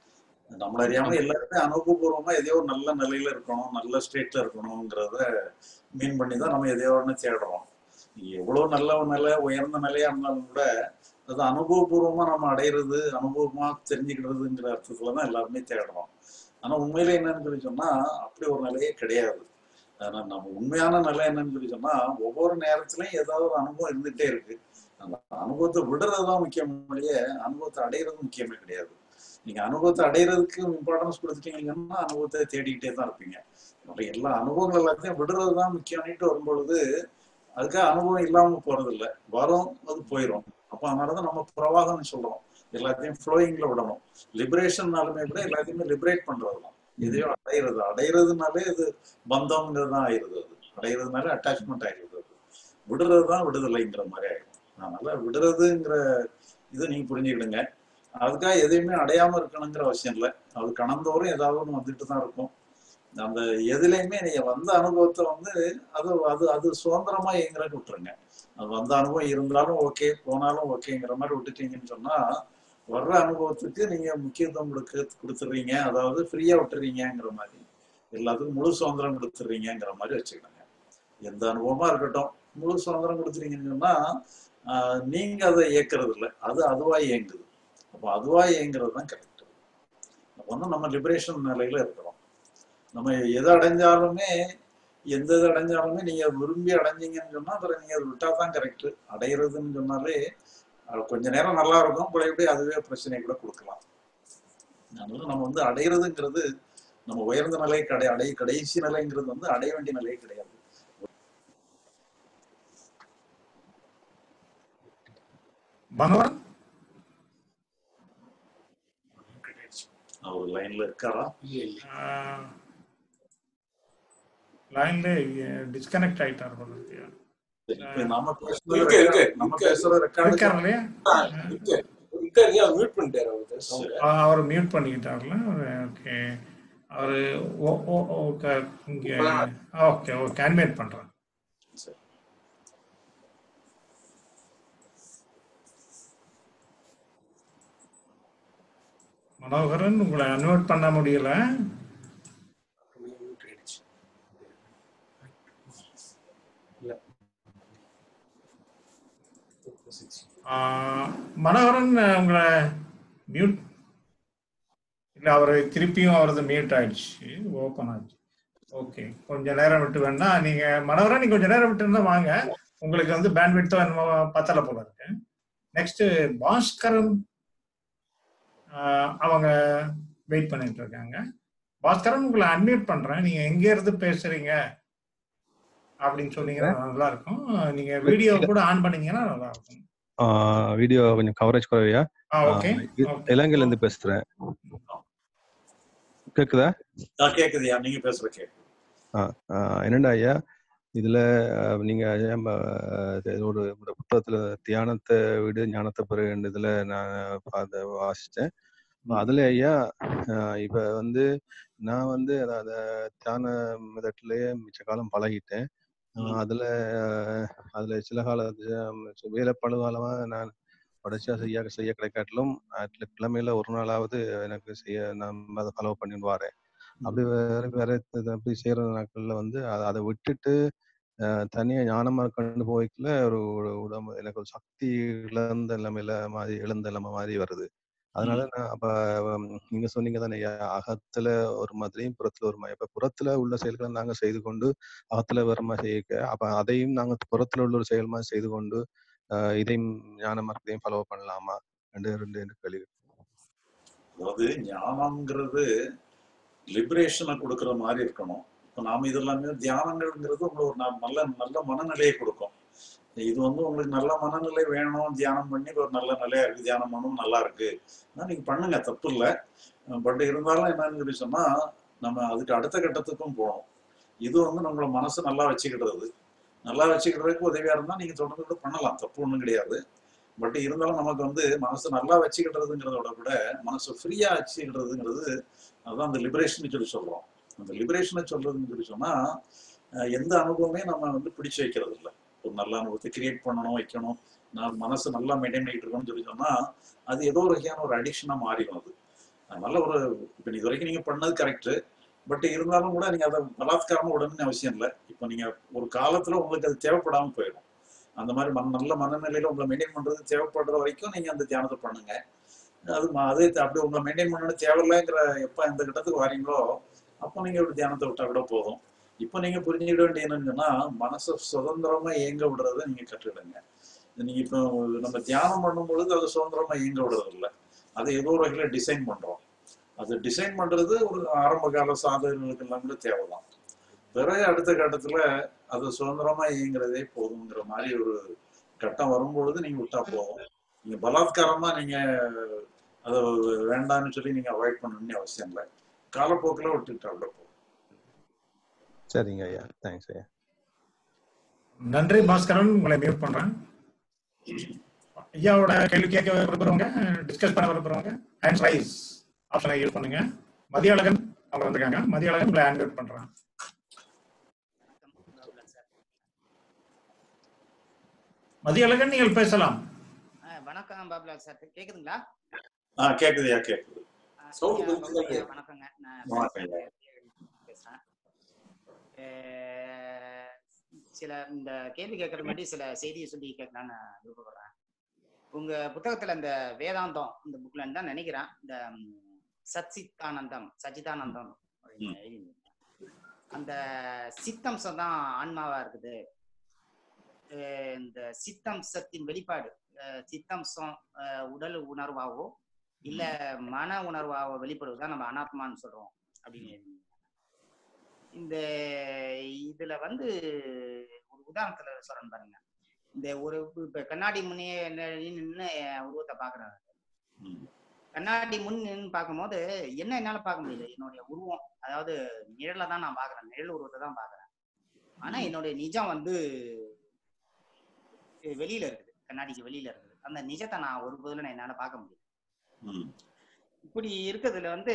நம்மள அறியாம எல்லாருமே அனுபவபூர்வமா எதையோ ஒரு நல்ல நிலையில இருக்கணும் நல்ல ஸ்டேட்ல இருக்கணுங்கிறத மீன் பண்ணி தான் நம்ம எதையோ ஒண்ணு தேடுறோம் நீங்க எவ்வளவு நல்ல ஒரு நிலை உயர்ந்த நிலையா இருந்தாலும் கூட அது அனுபவபூர்வமா நம்ம அடையிறது அனுபவமா தெரிஞ்சுக்கிறதுங்கிற அர்த்தத்துல தான் எல்லாருமே தேடுறோம் ஆனா உண்மையில என்னன்னு சொல்லி சொன்னா அப்படி ஒரு நிலையே கிடையாது ஆனா நம்ம உண்மையான நிலை என்னன்னு சொல்லி சொன்னா ஒவ்வொரு நேரத்திலயும் ஏதாவது ஒரு அனுபவம் இருந்துகிட்டே இருக்கு அந்த அனுபவத்தை விடுறது தான் முக்கியம் இல்லையே அனுபவத்தை அடையிறது முக்கியமே கிடையாது நீங்க அனுபவத்தை அடையிறதுக்கு இம்பார்ட்டன்ஸ் கொடுத்துட்டீங்கன்னா அனுபவத்தை தேடிக்கிட்டே தான் இருப்பீங்க அப்ப எல்லா அனுபவங்கள் எல்லாத்தையும் விடுறது தான் முக்கியம்னுட்டு வரும்பொழுது அதுக்காக அனுபவம் இல்லாம போறது இல்ல வரும் அது போயிடும் அப்ப அதனாலதான் நம்ம பிரவாகம்னு சொல்றோம் எல்லாத்தையும் ஃப்ளோயிங்ல விடணும் லிபரேஷன்னாலுமே கூட எல்லாத்தையுமே லிபரேட் பண்றது தான் எதையோ அடையிறது அடையிறதுனாலே இது பந்தம்ங்கிறது தான் ஆயிருது அது அடையிறதுனால அட்டாச்மெண்ட் ஆயிருது அது விடுறது தான் விடுதலைங்கிற மாதிரி ஆயிடும் அதனால விடுறதுங்கிற இதை நீங்க புரிஞ்சுக்கிடுங்க அதுக்காக எதையுமே அடையாம இருக்கணுங்கிற அவசியம் இல்லை அது கணந்தோறும் ஏதாவது ஒன்று வந்துட்டு தான் இருக்கும் அந்த எதுலையுமே நீங்க வந்த அனுபவத்தை வந்து அது அது அது சுதந்திரமா இயங்குறதுக்கு விட்டுருங்க அது வந்த அனுபவம் இருந்தாலும் ஓகே போனாலும் ஓகேங்கிற மாதிரி விட்டுட்டீங்கன்னு சொன்னா வர்ற அனுபவத்துக்கு நீங்க முக்கியத்துவம் கொடுக்க கொடுத்துடுறீங்க அதாவது ஃப்ரீயா விட்டுறீங்கிற மாதிரி எல்லாத்துக்கும் முழு சுதந்திரம் கொடுத்துறீங்கிற மாதிரி வச்சுக்கணுங்க எந்த அனுபவமா இருக்கட்டும் முழு சுதந்திரம் கொடுத்துறீங்கன்னு சொன்னா ஆஹ் நீங்க அதை இயக்குறது இல்லை அது அதுவா இயங்குது அப்போ அதுவா இயங்குறது தான் கரெக்ட் அப்போ வந்து நம்ம லிபரேஷன் நிலையில இருக்கிறோம் நம்ம எதை அடைஞ்சாலுமே எந்த இது அடைஞ்சாலுமே நீங்க விரும்பி அடைஞ்சீங்கன்னு சொன்னா அப்புறம் நீங்க அதை விட்டா தான் கரெக்ட் அடையிறதுன்னு சொன்னாலே அது கொஞ்ச நேரம் நல்லா இருக்கும் பழையபடி அதுவே பிரச்சனை கூட கொடுக்கலாம் அதனால நம்ம வந்து அடையிறதுங்கிறது நம்ம உயர்ந்த நிலை கடை அடை கடைசி நிலைங்கிறது வந்து அடைய வேண்டிய நிலை கிடையாது பகவான் அவர் லைன்ல இருக்காரா லைன்ல டிஸ்கனெக்ட் ஆயிட்டார் போல இருக்கு. சரி, இப்ப நாம பேசுறது இருக்கு, இருக்கு, நம்ம இருக்கு. பேசுற ரெக்கார்டு இருக்காரு இல்லையா இருக்கு இருக்காருங்க மியூட் பண்ணிட்டாரு அவரு sound. ஆ, அவர் மியூட் பண்ணிக்கிட்டார்ல ஓகே அவர் ஓ ஓ ஓகே இங்கே ஓகே ஓகே அன்மியூட் பண்ணுறேன் மனோகரன் உங்களை அன்மியூட் பண்ண முடியல Mute ஆயிடுச்சு. இல்ல. ஆ, மனோகரன் உங்களை மியூட் இல்லை அவர் திருப்பியும் அவரது மியூட் ஆயிடுச்சு ஓப்பன் ஆச்சு ஓகே கொஞ்ச நேரம் விட்டு வேணா நீங்க மனோகரன் நீங்க கொஞ்ச நேரம் விட்டு இருந்தா வாங்க உங்களுக்கு வந்து பேண்ட்விட்தோ என்னமோ பத்தல போல இருக்கு நெக்ஸ்ட் பாஸ்கரன் ஆ, அவங்க வெயிட் பண்ணிட்டு இருக்காங்க பாஸ்கரன் உங்களை அன்மியூட் பண்றேன் நீங்க எங்க இருந்து பேசுறீங்க அப்படின்னு சொன்னீங்கன்னா நல்லா இருக்கும் நீங்க வீடியோ கூட ஆன் பண்ணீங்கன்னா நல்லா இருக்கும் வீடியோ கொஞ்சம் கவரேஜ் குறைவையா ஆ ஓகே இலங்கையில இருந்து பேசுறேன் கேக்குதா நான் கேக்குதுயா நீங்க பேசுற கேக்கு ஆஹ் என்னடா ஐயா இதுல ஆஹ் நீங்க ஏன் ப- இது ஒரு ஒரு புத்தகத்துல தியானத்தை விடு ஞானத்தை பெறு இதுல நான் அதை வாசிச்சேன் அப்ப அதுல ஐயா ஆஹ் இப்ப வந்து நான் வந்து அத தியான மெதட்லயே மிச்ச காலம் பழகிட்டேன் ஆஹ் அதுல ஆஹ் அதுல சில காலத்து வேலை பழுவாலமா நான் தொடர்ச்சியா செய்ய செய்ய கிடைக்காட்டிலும் அதுல கிழமையில ஒரு நாளாவது எனக்கு செய்ய நான் அதை ஃபாலோ பண்ணிட்டு வரேன் அப்படி வேற வேற இது அப்படி செய்யற நாட்கள்ல வந்து அத- அதை விட்டுட்டு அஹ், தனியா ஞானமா கண்டு போய்க்கல ஒரு ஒரு உடம்பு எனக்கு ஒரு சக்தி இழந்த நிலைமையில மாதிரி இழந்த நிலைமை மாதிரி வருது அதனால நான் அப்ப ஹம், நீங்க சொன்னீங்க தானே ஐயா, அகத்துல ஒரு மாதிரியும் புறத்துல ஒரு மாதிரி இப்ப புறத்துல உள்ள செயல்களை நாங்க செய்து கொண்டு அகத்துல வேற மாதிரி செய்ய அப்ப அதையும் நாங்க புறத்துல உள்ள ஒரு செயல் மாதிரி செய்து கொண்டு அஹ், இதையும் ஞான மார்க்கத்தையும் ஃபாலோ பண்ணலாமா ரெண்டு ரெண்டு ரெண்டு கேள்வி அதாவது ஞானம்ங்கிறது லிபரேஷனை கொடுக்கிற மாதிரி இருக்கணும் இப்போ நாம இதெல்லாமே தியானங்கள்ங்கிறது உங்களுக்கு ஒரு ந- நல்ல நல்ல மனநிலையை கொடுக்கும் இது வந்து உங்களுக்கு நல்ல மனநிலை வேணும் தியானம் பண்ணி ஒரு நல்ல நிலையா இருக்கு தியானம் பண்ணணும் நல்லா இருக்கு ஆனா நீங்க பண்ணுங்க தப்பு இல்லை பட் இருந்தாலும் என்னன்னு சொல்லி சொன்னா நம்ம அதுக்கு அடுத்த கட்டத்துக்கும் போகணும் இது வந்து நம்மள மனசு நல்லா வச்சுக்கிடுறது நல்லா வச்சுக்கிறதுக்கு உதவியா இருந்தா நீங்க தொடர்ந்து கூட பண்ணலாம் தப்பு ஒண்ணும் கிடையாது பட் இருந்தாலும் நமக்கு வந்து மனசு நல்லா வச்சுக்கிட்டதுங்கிறதோட கூட மனசு ஃப்ரீயா வச்சுக்கிட்டதுங்கிறது அதுதான் அந்த லிபரேஷன் சொல்லி சொல்றோம் அந்த லிபரேஷனை சொல்றதுன்னு சொல்லி சொன்னா அஹ் எந்த அனுபவமே நம்ம வந்து பிடிச்சு வைக்கிறது இல்லை ஒரு நல்ல அனுபவத்தை கிரியேட் பண்ணணும் வைக்கணும் நான் மனசு நல்லா மெயின்டைன் பண்ணிட்டு இருக்கணும்னு சொல்லி சொன்னா அது ஏதோ ஒரு வகையான ஒரு அடிக்ஷனா மாறிடும் அது அதனால ஒரு இப்ப இது வரைக்கும் நீங்க பண்ணது கரெக்ட் பட் இருந்தாலும் கூட நீங்க அதை பலாத்காரமா உடனே அவசியம் இல்லை இப்போ நீங்க ஒரு காலத்துல உங்களுக்கு அது தேவைப்படாம போயிடும் அந்த மாதிரி மன நல்ல மனநிலையில உங்களை மெயின்டைன் பண்றது தேவைப்படுற வரைக்கும் நீங்க அந்த தியானத்தை பண்ணுங்க அது ம- அது அப்படி உங்களை மெயின்டைன் பண்ணணும் தேவையில்லைங்கிற எப்ப இந்த கட்டத்துக்கு வாரீங்களோ அப்போ நீங்க ஒரு தியானத்தை விட்டா கூட போதும் இப்போ நீங்க புரிஞ்சுக்கிட வேண்டிய என்னன்னா மனசை சுதந்திரமா இயங்க விடுறதை நீங்க கற்றுக்கிடுங்க நீங்க இப்போ நம்ம தியானம் பண்ணும் பொழுது அது சுதந்திரமா இயங்க விடுறது இல்லை அதை ஏதோ ஒரு வகையில டிசைன் பண்றோம் அது டிசைன் பண்றது ஒரு ஆரம்ப கால சாதகங்களுக்கு எல்லாம் கூட தேவைதான் பிறகு அடுத்த கட்டத்துல அது சுதந்திரமா இயங்குறதே போதுங்கிற மாதிரி ஒரு கட்டம் வரும்பொழுது நீங்க விட்டா போதும் நீங்க பலாத்காரமா நீங்க அதை வேண்டாம்னு சொல்லி நீங்க அவாய்ட் பண்ணணும்னு அவசியம் இல்லை காலப்போக்கில் விட்டுட்டா கூட போதும் சரிங்க ஐயா தேங்க்ஸ் ஐயா நன்றி பாஸ்கரன் உங்களை மியூட் பண்றேன் ஐயாவோட கேள்வி கேட்க விரும்புறவங்க டிஸ்கஸ் பண்ண விரும்புறவங்க ஹேண்ட் ரைஸ் ஆப்ஷனை யூஸ் பண்ணுங்க மதியழகன் அவங்க வந்திருக்காங்க மதியழகன் உங்களை ஹேண்ட் அவுட் பண்றேன் மதியழகன் நீங்கள் பேசலாம் ஆ, வணக்கம் பாபுலால் சார் கேக்குதுங்களா ஆ கேக்குதுயா கேக்குது ஆ, Sound ஐயா, கொஞ்சம் தான் ஐயா, கேக்குது. வணக்கங்க நான் வணக்கம் ஐயா. பேசுறேன் ஏ, சில இந்த கேள்வி கேட்கறது முன்னாடி சில செய்தியை சொல்லி கேட்கலான்னு விருப்பப்படுறேன் உங்க புத்தகத்துல இந்த வேதாந்தம் இந்த புக்ல தான் நினைக்கிறேன் இந்த ம், சச்சித்தானந்தம் சச்சிதானந்தம் அப்படின்னு எழுதியிருந்தீங்க. அந்த சித்தம்சம் தான் ஆன்மாவா இருக்குது அஹ் இந்த சித்தம்சத்தின் வெளிப்பாடு அஹ் சித்தம்சம் அஹ் உடல் உணர்வாவோ இல்ல மன உணர்வாவோ வெளிப்படுவதுதான் நம்ம அனாத்மான்னு சொல்றோம் அப்படின்னு எழுதியிருந்தீங்க. இந்த இதுல வந்து ஒரு உதாரணத்துல சொல்றேன் பாருங்க இந்த ஒரு இப்ப கண்ணாடி முன்னே நின்று உருவத்தை பாக்குறாரு ம். கண்ணாடி முன் நின்னு பார்க்கும்போது என்ன என்னால பார்க்க முடியல என்னுடைய உருவம் அதாவது நிழலை தான் நான் பாக்குறேன் நிழல் உருவத்தை தான் பாக்குறேன் ஆனா என்னுடைய நிஜம் வந்து அஹ் வெளியில இருக்குது கண்ணாடிக்கு வெளியில இருக்குது அந்த நிஜத்தை நான் ஒரு பதில என்னால பார்க்க முடியல ம். இப்படி இருக்கிறதுல வந்து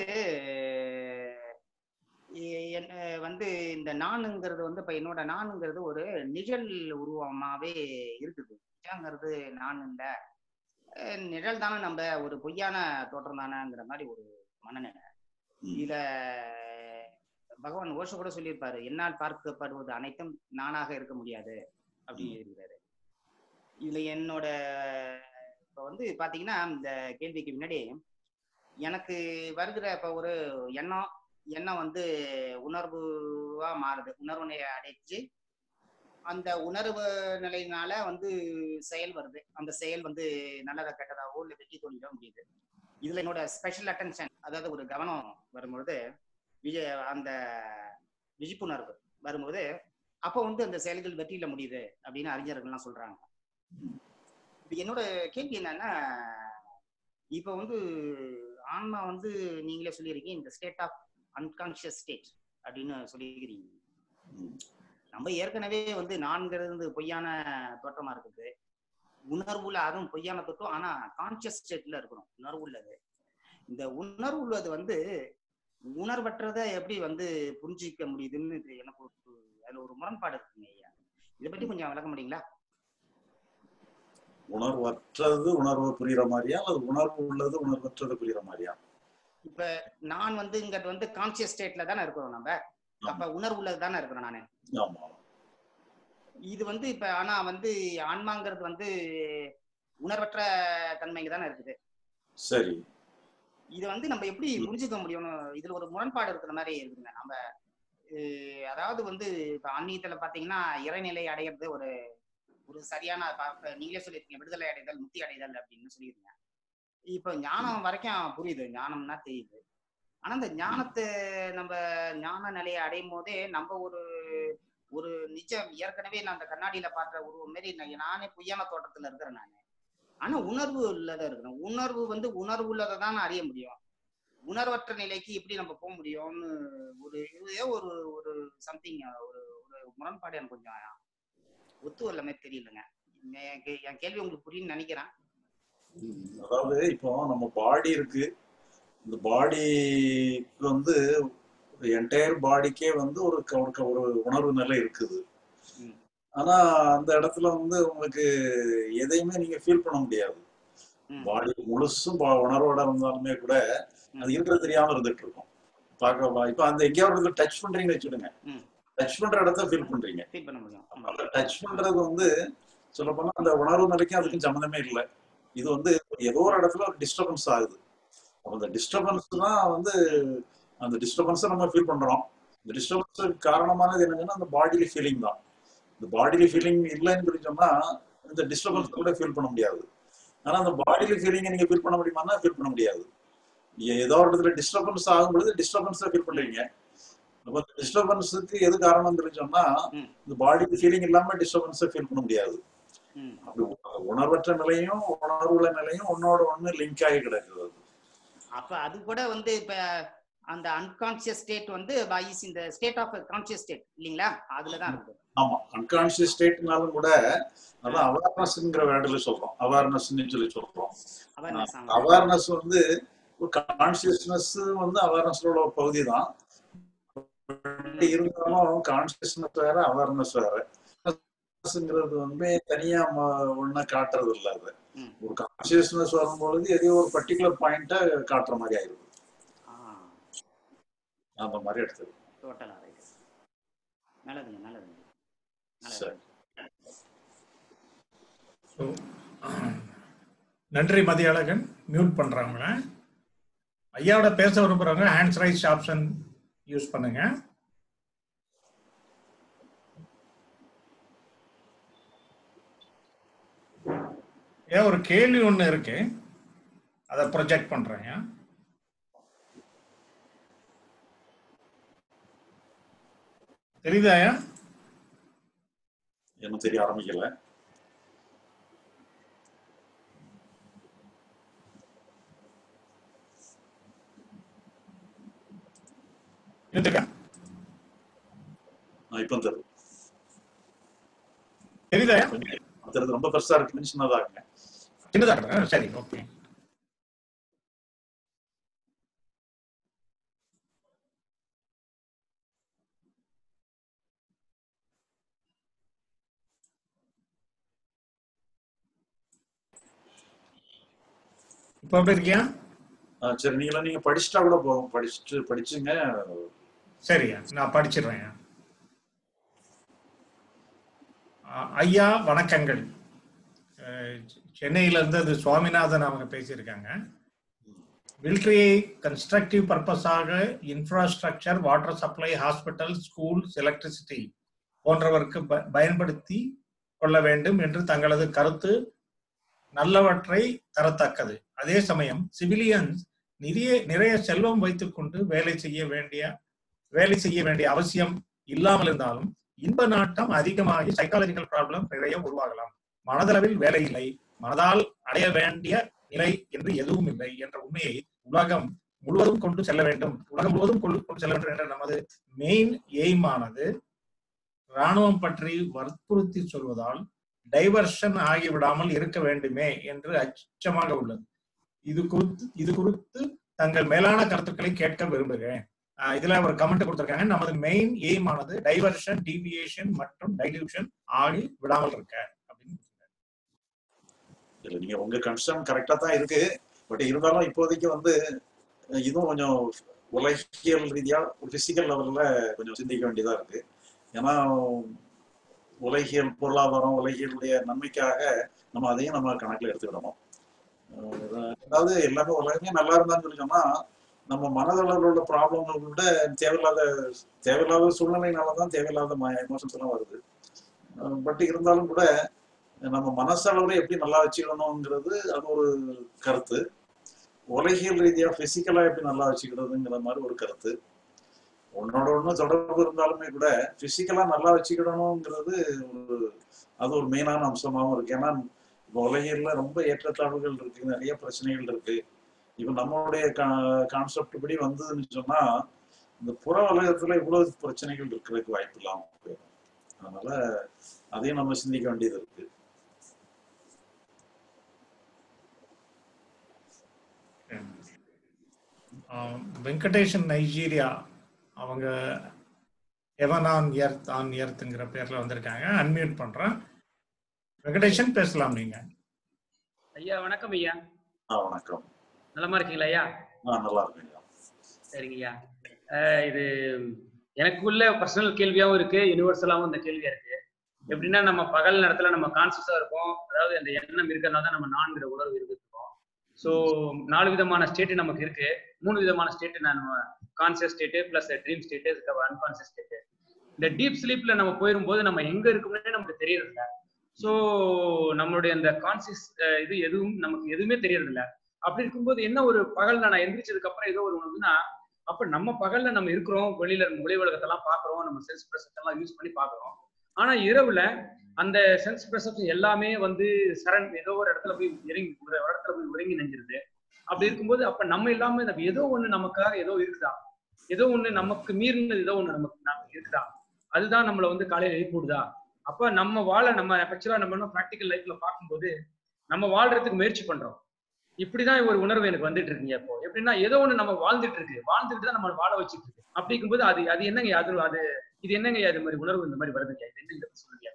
எ- என்ன வந்து இந்த நானுங்கிறது வந்து இப்ப என்னோட நானுங்கிறது ஒரு நிழல் உருவமாவே இருக்குது நிஜங்கிறது நான் இல்ல அஹ் நிழல் தானே நம்ம ஒரு பொய்யான தோற்றம் தானேங்கிற மாதிரி ஒரு மனநிலை ம். இதுல பகவான் ஓஷோ கூட சொல்லியிருப்பாரு என்னால் பார்க்கப்படுவது அனைத்தும் நானாக இருக்க முடியாது அப்படின்னு இருக்கிறாரு இதுல என்னோட இப்ப வந்து பாத்தீங்கன்னா இந்த கேள்விக்கு முன்னாடி எனக்கு வருகிற இப்ப ஒரு எண்ணம் எண்ணம் வந்து உணர்வுவா மாறுது உணர்வு நிலையை அடைச்சு அந்த உணர்வு நிலையினால வந்து செயல் வருது அந்த செயல் வந்து நல்லதா கெட்டதாவோ இல்லை வெற்றி தோல்வியோ முடியுது இதுல என்னோட ஸ்பெஷல் அட்டென்ஷன் அதாவது ஒரு கவனம் வரும்பொழுது விஜய அந்த விழிப்புணர்வு வரும்போது அப்போ வந்து அந்த செயல்கள் வெற்றியில முடியுது அப்படின்னு அறிஞர்கள்லாம் சொல்றாங்க இது என்னோட கேள்வி என்னன்னா இப்போ வந்து ஆன்மா வந்து நீங்களே சொல்லியிருக்கீங்க இந்த ஸ்டேட் ஆஃப் அன்கான்சியஸ் ஸ்டேட் அப்படின்னு சொல்லியிருக்கிறீங்க ம். நம்ம ஏற்கனவே வந்து நான்கிறது வந்து பொய்யான தோற்றமா இருக்குது உணர்வுல அதுவும் பொய்யான தோற்றம் ஆனா கான்சியஸ் ஸ்டேட்ல இருக்கணும் உணர்வு உள்ளது இந்த உணர்வு உள்ளது வந்து உணர்வற்றதை எப்படி வந்து புரிஞ்சிக்க முடியுதுன்னு இது எனக்கு ஒரு அதுல ஒரு முரண்பாடு இருக்குங்க ஐயா இதை பத்தி கொஞ்சம் விளக்க முடியுங்களா உணர்வற்றது உணர்வு புரியுற மாதிரியா அல்லது உணர்வு உள்ளது உணர்வற்றது புரியுற மாதிரியா இப்ப நான் வந்து இங்க வந்து கான்சியஸ் ஸ்டேட்ல தானே இருக்கிறோம் நம்ம அப்ப உணர்வு உள்ளது தானே இருக்கிறோம் நானு ஆமா இது வந்து இப்ப ஆனா வந்து ஆன்மாங்கிறது வந்து உணர்வற்ற தன்மைங்க தானே இருக்குது சரி இது வந்து நம்ம எப்படி புரிஞ்சுக்க முடியும்னு இதுல ஒரு முரண்பாடு இருக்கிற மாதிரி இருக்குங்க நம்ம அஹ், அதாவது வந்து இப்ப ஆன்மீகத்துல பாத்தீங்கன்னா இறைநிலை அடையிறது ஒரு ஒரு சரியான ப- இப்ப நீங்களே சொல்லியிருக்கீங்க விடுதலை அடைதல் முக்தி அடைதல் அப்படின்னு சொல்லியிருக்கீங்க இப்ப ஞானம் வரைக்கும் புரியுது ஞானம்னா தெரியுது ஆனா இந்த ஞானத்தை நம்ம ஞான நிலையை அடையும் போதே நம்ம ஒரு ஒரு நிஜம் ஏற்கனவே நான் அந்த கண்ணாடியில பார்த்த உருவம் மாரி நான் நானே பொய்யான தோட்டத்துல இருக்கிறேன் நானு ஆனா உணர்வு உள்ளதா இருக்கணும் உணர்வு வந்து உணர்வு உள்ளதை தான் அறிய முடியும் உணர்வற்ற நிலைக்கு எப்படி நம்ம போக முடியும்னு ஒரு இதே ஒரு ஒரு சம்திங் ஒரு ஒரு முரண்பாடு எனக்கு கொஞ்சம் ஒத்து வரல மாதிரி தெரியலங்க என் கே- என் கேள்வி உங்களுக்கு புரியும்னு நினைக்கிறேன் ம், அதாவது இப்போ நம்ம பாடி இருக்கு இந்த பாடிக்கு வந்து என்டையர் பாடிக்கே வந்து ஒரு க- ஒரு க- ஒரு உணர்வு நிலை இருக்குது ம். ஆனா அந்த இடத்துல வந்து உங்களுக்கு எதையுமே நீங்க ஃபீல் பண்ண முடியாது ம். பாடி முழுசும் பா- உணர்வோட இருந்தாலுமே கூட அது இருக்கிறது தெரியாம இருந்துட்டு இருக்கும் பார்க்க இப்ப அந்த எங்கேயாவது இடத்துல டச் பண்றீங்கன்னு வச்சுடுங்க ம். டச் பண்ற இடத்த ஃபீல் பண்றீங்க ஃபீல் பண்ண முடியும் ம். அந்த டச் பண்றது வந்து சொல்ல போனா அந்த உணர்வு நிலைக்கும் அதுக்கும் சம்மந்தமே இல்லை இது வந்து ஏதோ ஒரு இடத்துல ஒரு டிஸ்டர்பன்ஸ் ஆகுது அப்ப அந்த டிஸ்டர்பன்ஸ் தான் வந்து அந்த டிஸ்டர்பன்ஸை நம்ம ஃபீல் பண்றோம் இந்த டிஸ்டர்பன்ஸுக்கு காரணமானது என்னங்கன்னா அந்த பாடிலி ஃபீலிங் தான் இந்த பாடிலி ஃபீலிங் இல்லைன்னு சொல்லி சொன்னா இந்த டிஸ்டர்பன்ஸ் கூட ஃபீல் பண்ண முடியாது ஆனா அந்த பாடிலி ஃபீலிங்கை நீங்க ஃபீல் பண்ண முடியுமான்னா ஃபீல் பண்ண முடியாது ஏதோ ஒரு இடத்துல டிஸ்டர்பன்ஸ் ஆகும் பொழுது டிஸ்டர்பன்ஸை ஃபீல் பண்றீங்க அப்ப டிஸ்டர்பன்ஸுக்கு எது காரணம் தெரிஞ்சோம்னா ம். இந்த பாடிக்கு ஃபீலிங் இல்லாம டிஸ்டர்பன்ஸை ஃபீல் பண்ண முடியாது ம். அப்படி உ- உணர்வற்ற நிலையும் உணர்வுள்ள நிலையும் ஒன்னோட ஒண்ணு லிங்க் ஆகி கிடக்குது அது. அப்ப அது கூட வந்து இப்ப அந்த அன்கான்சியஸ் ஸ்டேட் வந்து இஸ் இந்த ஸ்டேட் ஆஃப் கான்சியஸ் ஸ்டேட் இல்லைங்களா அதுலதான் இருக்குது ஆமா அன்கான்சியஸ் ஸ்டேட்னாலும் கூட அதான் அவேர்னஸ்ங்கிற வேர்டுல சொல்றோம் அவேர்னஸ்ன்னு சொல்லி சொல்றோம் அவேர்னஸ் அவேர்னஸ் வந்து கான்சியஸ்னஸ் வந்து அவேர்னஸோட ஒரு பகுதி தான் இருந்தாலும் கான்சியஸ்னஸ் வேற அவேர்னஸ் வேற அவேர்னஸ்ங்கிறது வந்து தனியா ம- ஒண்ணா காட்டுறது இல்ல அது ம். ஒரு கான்சியஸ்னஸ் வரும்பொழுது எதையோ ஒரு பர்டிகுலர் பாயிண்ட காட்டுற மாதிரி ஆயிருது அந்த மாதிரி எடுத்தது டோட்டலா ரைட் நல்லதுங்க நல்லதுங்க சரி So, நன்றி மதியழகன் மியூட் பண்றவங்கள ஐயாவோட பேச விரும்புறவங்க ஹேண்ட்ஸ் ரைஸ் ஆப்ஷன் யூஸ் பண்ணுங்க ஏன் ஒரு கேள்வி ஒண்ணு இருக்கு அதை ப்ரொஜெக்ட் பண்றேங்க தெரியுதாயா இன்னும் தெரிய ஆரம்பிக்கல இன்னும் தெரியுதா? ஆ, இப்ப தெரியுது தெரியுதாயா தெரியுது ரொம்ப பெருசா இருக்கு சின்னதா இருக்கு சின்னதா இருக்கா? சரி ஓகே இப்போ எப்படி இருக்கியா ஆ, சரி நீங்களும் நீங்க படிச்சுட்டா கூட போதும் படிச்சுட்டு படிச்சுங்க சரியா நான் படிச்சிடுறேன் அஹ் ஐயா வணக்கங்கள் அஹ் சென்னையில இருந்து அது சுவாமிநாதன் அவங்க பேசியிருக்காங்க மிலிட்ரியை கன்ஸ்ட்ரக்டிவ் பர்பஸாக infrastructure water supply hospital schools electricity போன்றவருக்கு ப- பயன்படுத்தி கொள்ள வேண்டும் என்று தங்களது கருத்து நல்லவற்றை தரத்தக்கது அதே சமயம் சிவிலியன்ஸ் நிறைய நிறைய செல்வம் வைத்துக்கொண்டு வேலை செய்ய வேண்டிய வேலை செய்ய வேண்டிய அவசியம் இல்லாமல் இருந்தாலும் இன்ப நாட்டம் அதிகமாகி சைக்காலஜிக்கல் ப்ராப்ளம் நிறைய உருவாகலாம் மனதளவில் வேலை இல்லை மனதால் அடைய வேண்டிய நிலை என்று எதுவும் இல்லை என்ற உண்மையை உலகம் முழுவதும் கொண்டு செல்ல வேண்டும் உலகம் முழுவதும் கொண்டு கொண்டு செல்ல வேண்டும் என்ற நமது மெயின் எய்ம் ஆனது ராணுவம் பற்றி வற்புறுத்தி சொல்வதால் டைவர்ஷன் ஆகிவிடாமல் இருக்க வேண்டுமே என்று அச்சமாக உள்ளது இது குறித்து இது குறித்து தங்கள் மேலான கருத்துக்களை கேட்க விரும்புகிறேன் ஆஹ் இதுல ஒரு கமெண்ட் கொடுத்திருக்காங்க நமது மெயின் எய்ம் ஆனது டைவர்ஷன் டீவியேஷன் மற்றும் டைல்யூஷன் ஆகி விடாமல் இருக்க அப்படின்னு இல்ல நீங்க உங்க கன்சர்ன் கரெக்டா தான் இருக்கு பட் இருந்தாலும் இப்போதைக்கு வந்து அஹ், இதுவும் கொஞ்சம் உலகியல் ரீதியா பிசிக்கல் லெவல்ல கொஞ்சம் சிந்திக்க வேண்டியதா இருக்கு ஏன்னா உலகியல் பொருளாதாரம் உலகியலுடைய நன்மைக்காக நம்ம அதையும் நம்ம கணக்குல எடுத்துக்கிடணும் அஹ், அதாவது எல்லாமே உலகமே நல்லா இருந்தான்னு சொல்லி சொன்னா நம்ம மனதளவில் உள்ள ப்ராப்ளங்களை விட தேவையில்லாத தேவையில்லாத சூழ்நிலைனாலதான் தேவையில்லாத எமோஷன்ஸ் எல்லாம் வருது பட் இருந்தாலும் கூட நம்ம மனசளவுல எப்படி நல்லா வச்சுக்கணுங்கிறது அது ஒரு கருத்து உலகியல் ரீதியா பிசிக்கலா எப்படி நல்லா வச்சுக்கிறதுங்கிற மாதிரி ஒரு கருத்து ஒன்னோட ஒண்ணு தொடர்பு இருந்தாலுமே கூட பிசிக்கலா நல்லா வச்சுக்கிடணுங்கிறது ஒரு அது ஒரு மெயினான அம்சமாவும் இருக்கு ஏன்னா இப்போ உலகியல்ல ரொம்ப ஏற்றத்தாழ்வுகள் இருக்கு நிறைய பிரச்சனைகள் இருக்கு இப்ப நம்மளுடைய கான்செப்ட் படி வந்ததுன்னு சொன்னா இந்த புற உலகத்துல இவ்வளவு பிரச்சனைகள் இருக்கிறதுக்கு வாய்ப்பு இல்லாம போயிடும் அதனால அதையும் நம்ம சிந்திக்க வேண்டியது இருக்கு ஆஹ் வெங்கடேஷன் நைஜீரியா அவங்க எவன் ஆன் எர்த் ஆன் எர்த்துங்கிற பேர்ல வந்திருக்காங்க அன்மியூட் பண்றேன் வெங்கடேஷன் பேசலாம் நீங்க ஐயா வணக்கம் ஐயா ஆ வணக்கம் நலமா இருக்கீங்களா ஐயா ஆ நல்லா இருக்கேன் ஐயா. சரிங்க ஐயா அஹ் இது எனக்குள்ள பர்சனல் கேள்வியாவும் இருக்கு யூனிவர்சலாவும் இந்த கேள்வியா இருக்கு எப்படின்னா நம்ம பகல் நேரத்துல நம்ம கான்சியஸா இருப்போம் அதாவது அந்த எண்ணம் இருக்கிறதுனால தான் நம்ம நான்கிற உணர்வு இருக்கோம் ஸோ நாலு விதமான ஸ்டேட் நமக்கு இருக்கு மூணு விதமான ஸ்டேட் நம்ம conscious state plus dream state unconscious state இந்த டீப் ஸ்லீப்ல நம்ம போயிரும்போது நம்ம எங்க இருக்கோம்னே நமக்கு தெரியறது இல்ல ஸோ நம்மளுடைய அந்த கான்சியஸ் இது எதுவும் நமக்கு எதுவுமே தெரியறது இல்ல அப்படி இருக்கும்போது என்ன ஒரு பகல் நான் எந்திரிச்சதுக்கு அப்புறம் ஏதோ ஒரு உணவுனா அப்ப நம்ம பகல்ல நம்ம இருக்கிறோம் வெளியில வெளி உலகத்தெல்லாம் பாக்குறோம் நம்ம சென்ஸ் பிரசப்ட் எல்லாம் யூஸ் பண்ணி பாக்குறோம் ஆனா இரவுல அந்த சென்ஸ் பிரசப்ஷன் எல்லாமே வந்து சரண் ஏதோ ஒரு இடத்துல போய் இறங்கி ஒரு இடத்துல போய் ஒருங்கி நெஞ்சிருது அப்படி இருக்கும்போது அப்ப நம்ம இல்லாம நம்ம ஏதோ ஒண்ணு நமக்காக ஏதோ இருக்குதா ஏதோ ஒண்ணு நமக்கு மீறினது ஏதோ ஒண்ணு நமக்கு நமக்கு இருக்குதா அதுதான் நம்மள வந்து காலையில எழுப்பிவிடுதா அப்ப நம்ம வாழ நம்ம ஆக்சுவலா நம்ம இன்னும் ப்ராக்டிக்கல் லைஃப்ல பார்க்கும்போது நம்ம வாழ்றதுக்கு முயற்சி பண்றோம் இப்படிதான் ஒரு உணர்வு எனக்கு வந்துட்டு இருக்குங்க இப்போ எப்படின்னா ஏதோ ஒண்ணு நம்ம வாழ்ந்துட்டு இருக்கு வாழ்ந்துட்டு தான் நம்ம வாழ வச்சுட்டு இருக்கு அப்படி இருக்கும்போது அது அது என்னங்க அது அது இது என்னங்க அது மாதிரி உணர்வு இந்த மாதிரி வருதுங்க இது என்ன இதை சொல்லுங்க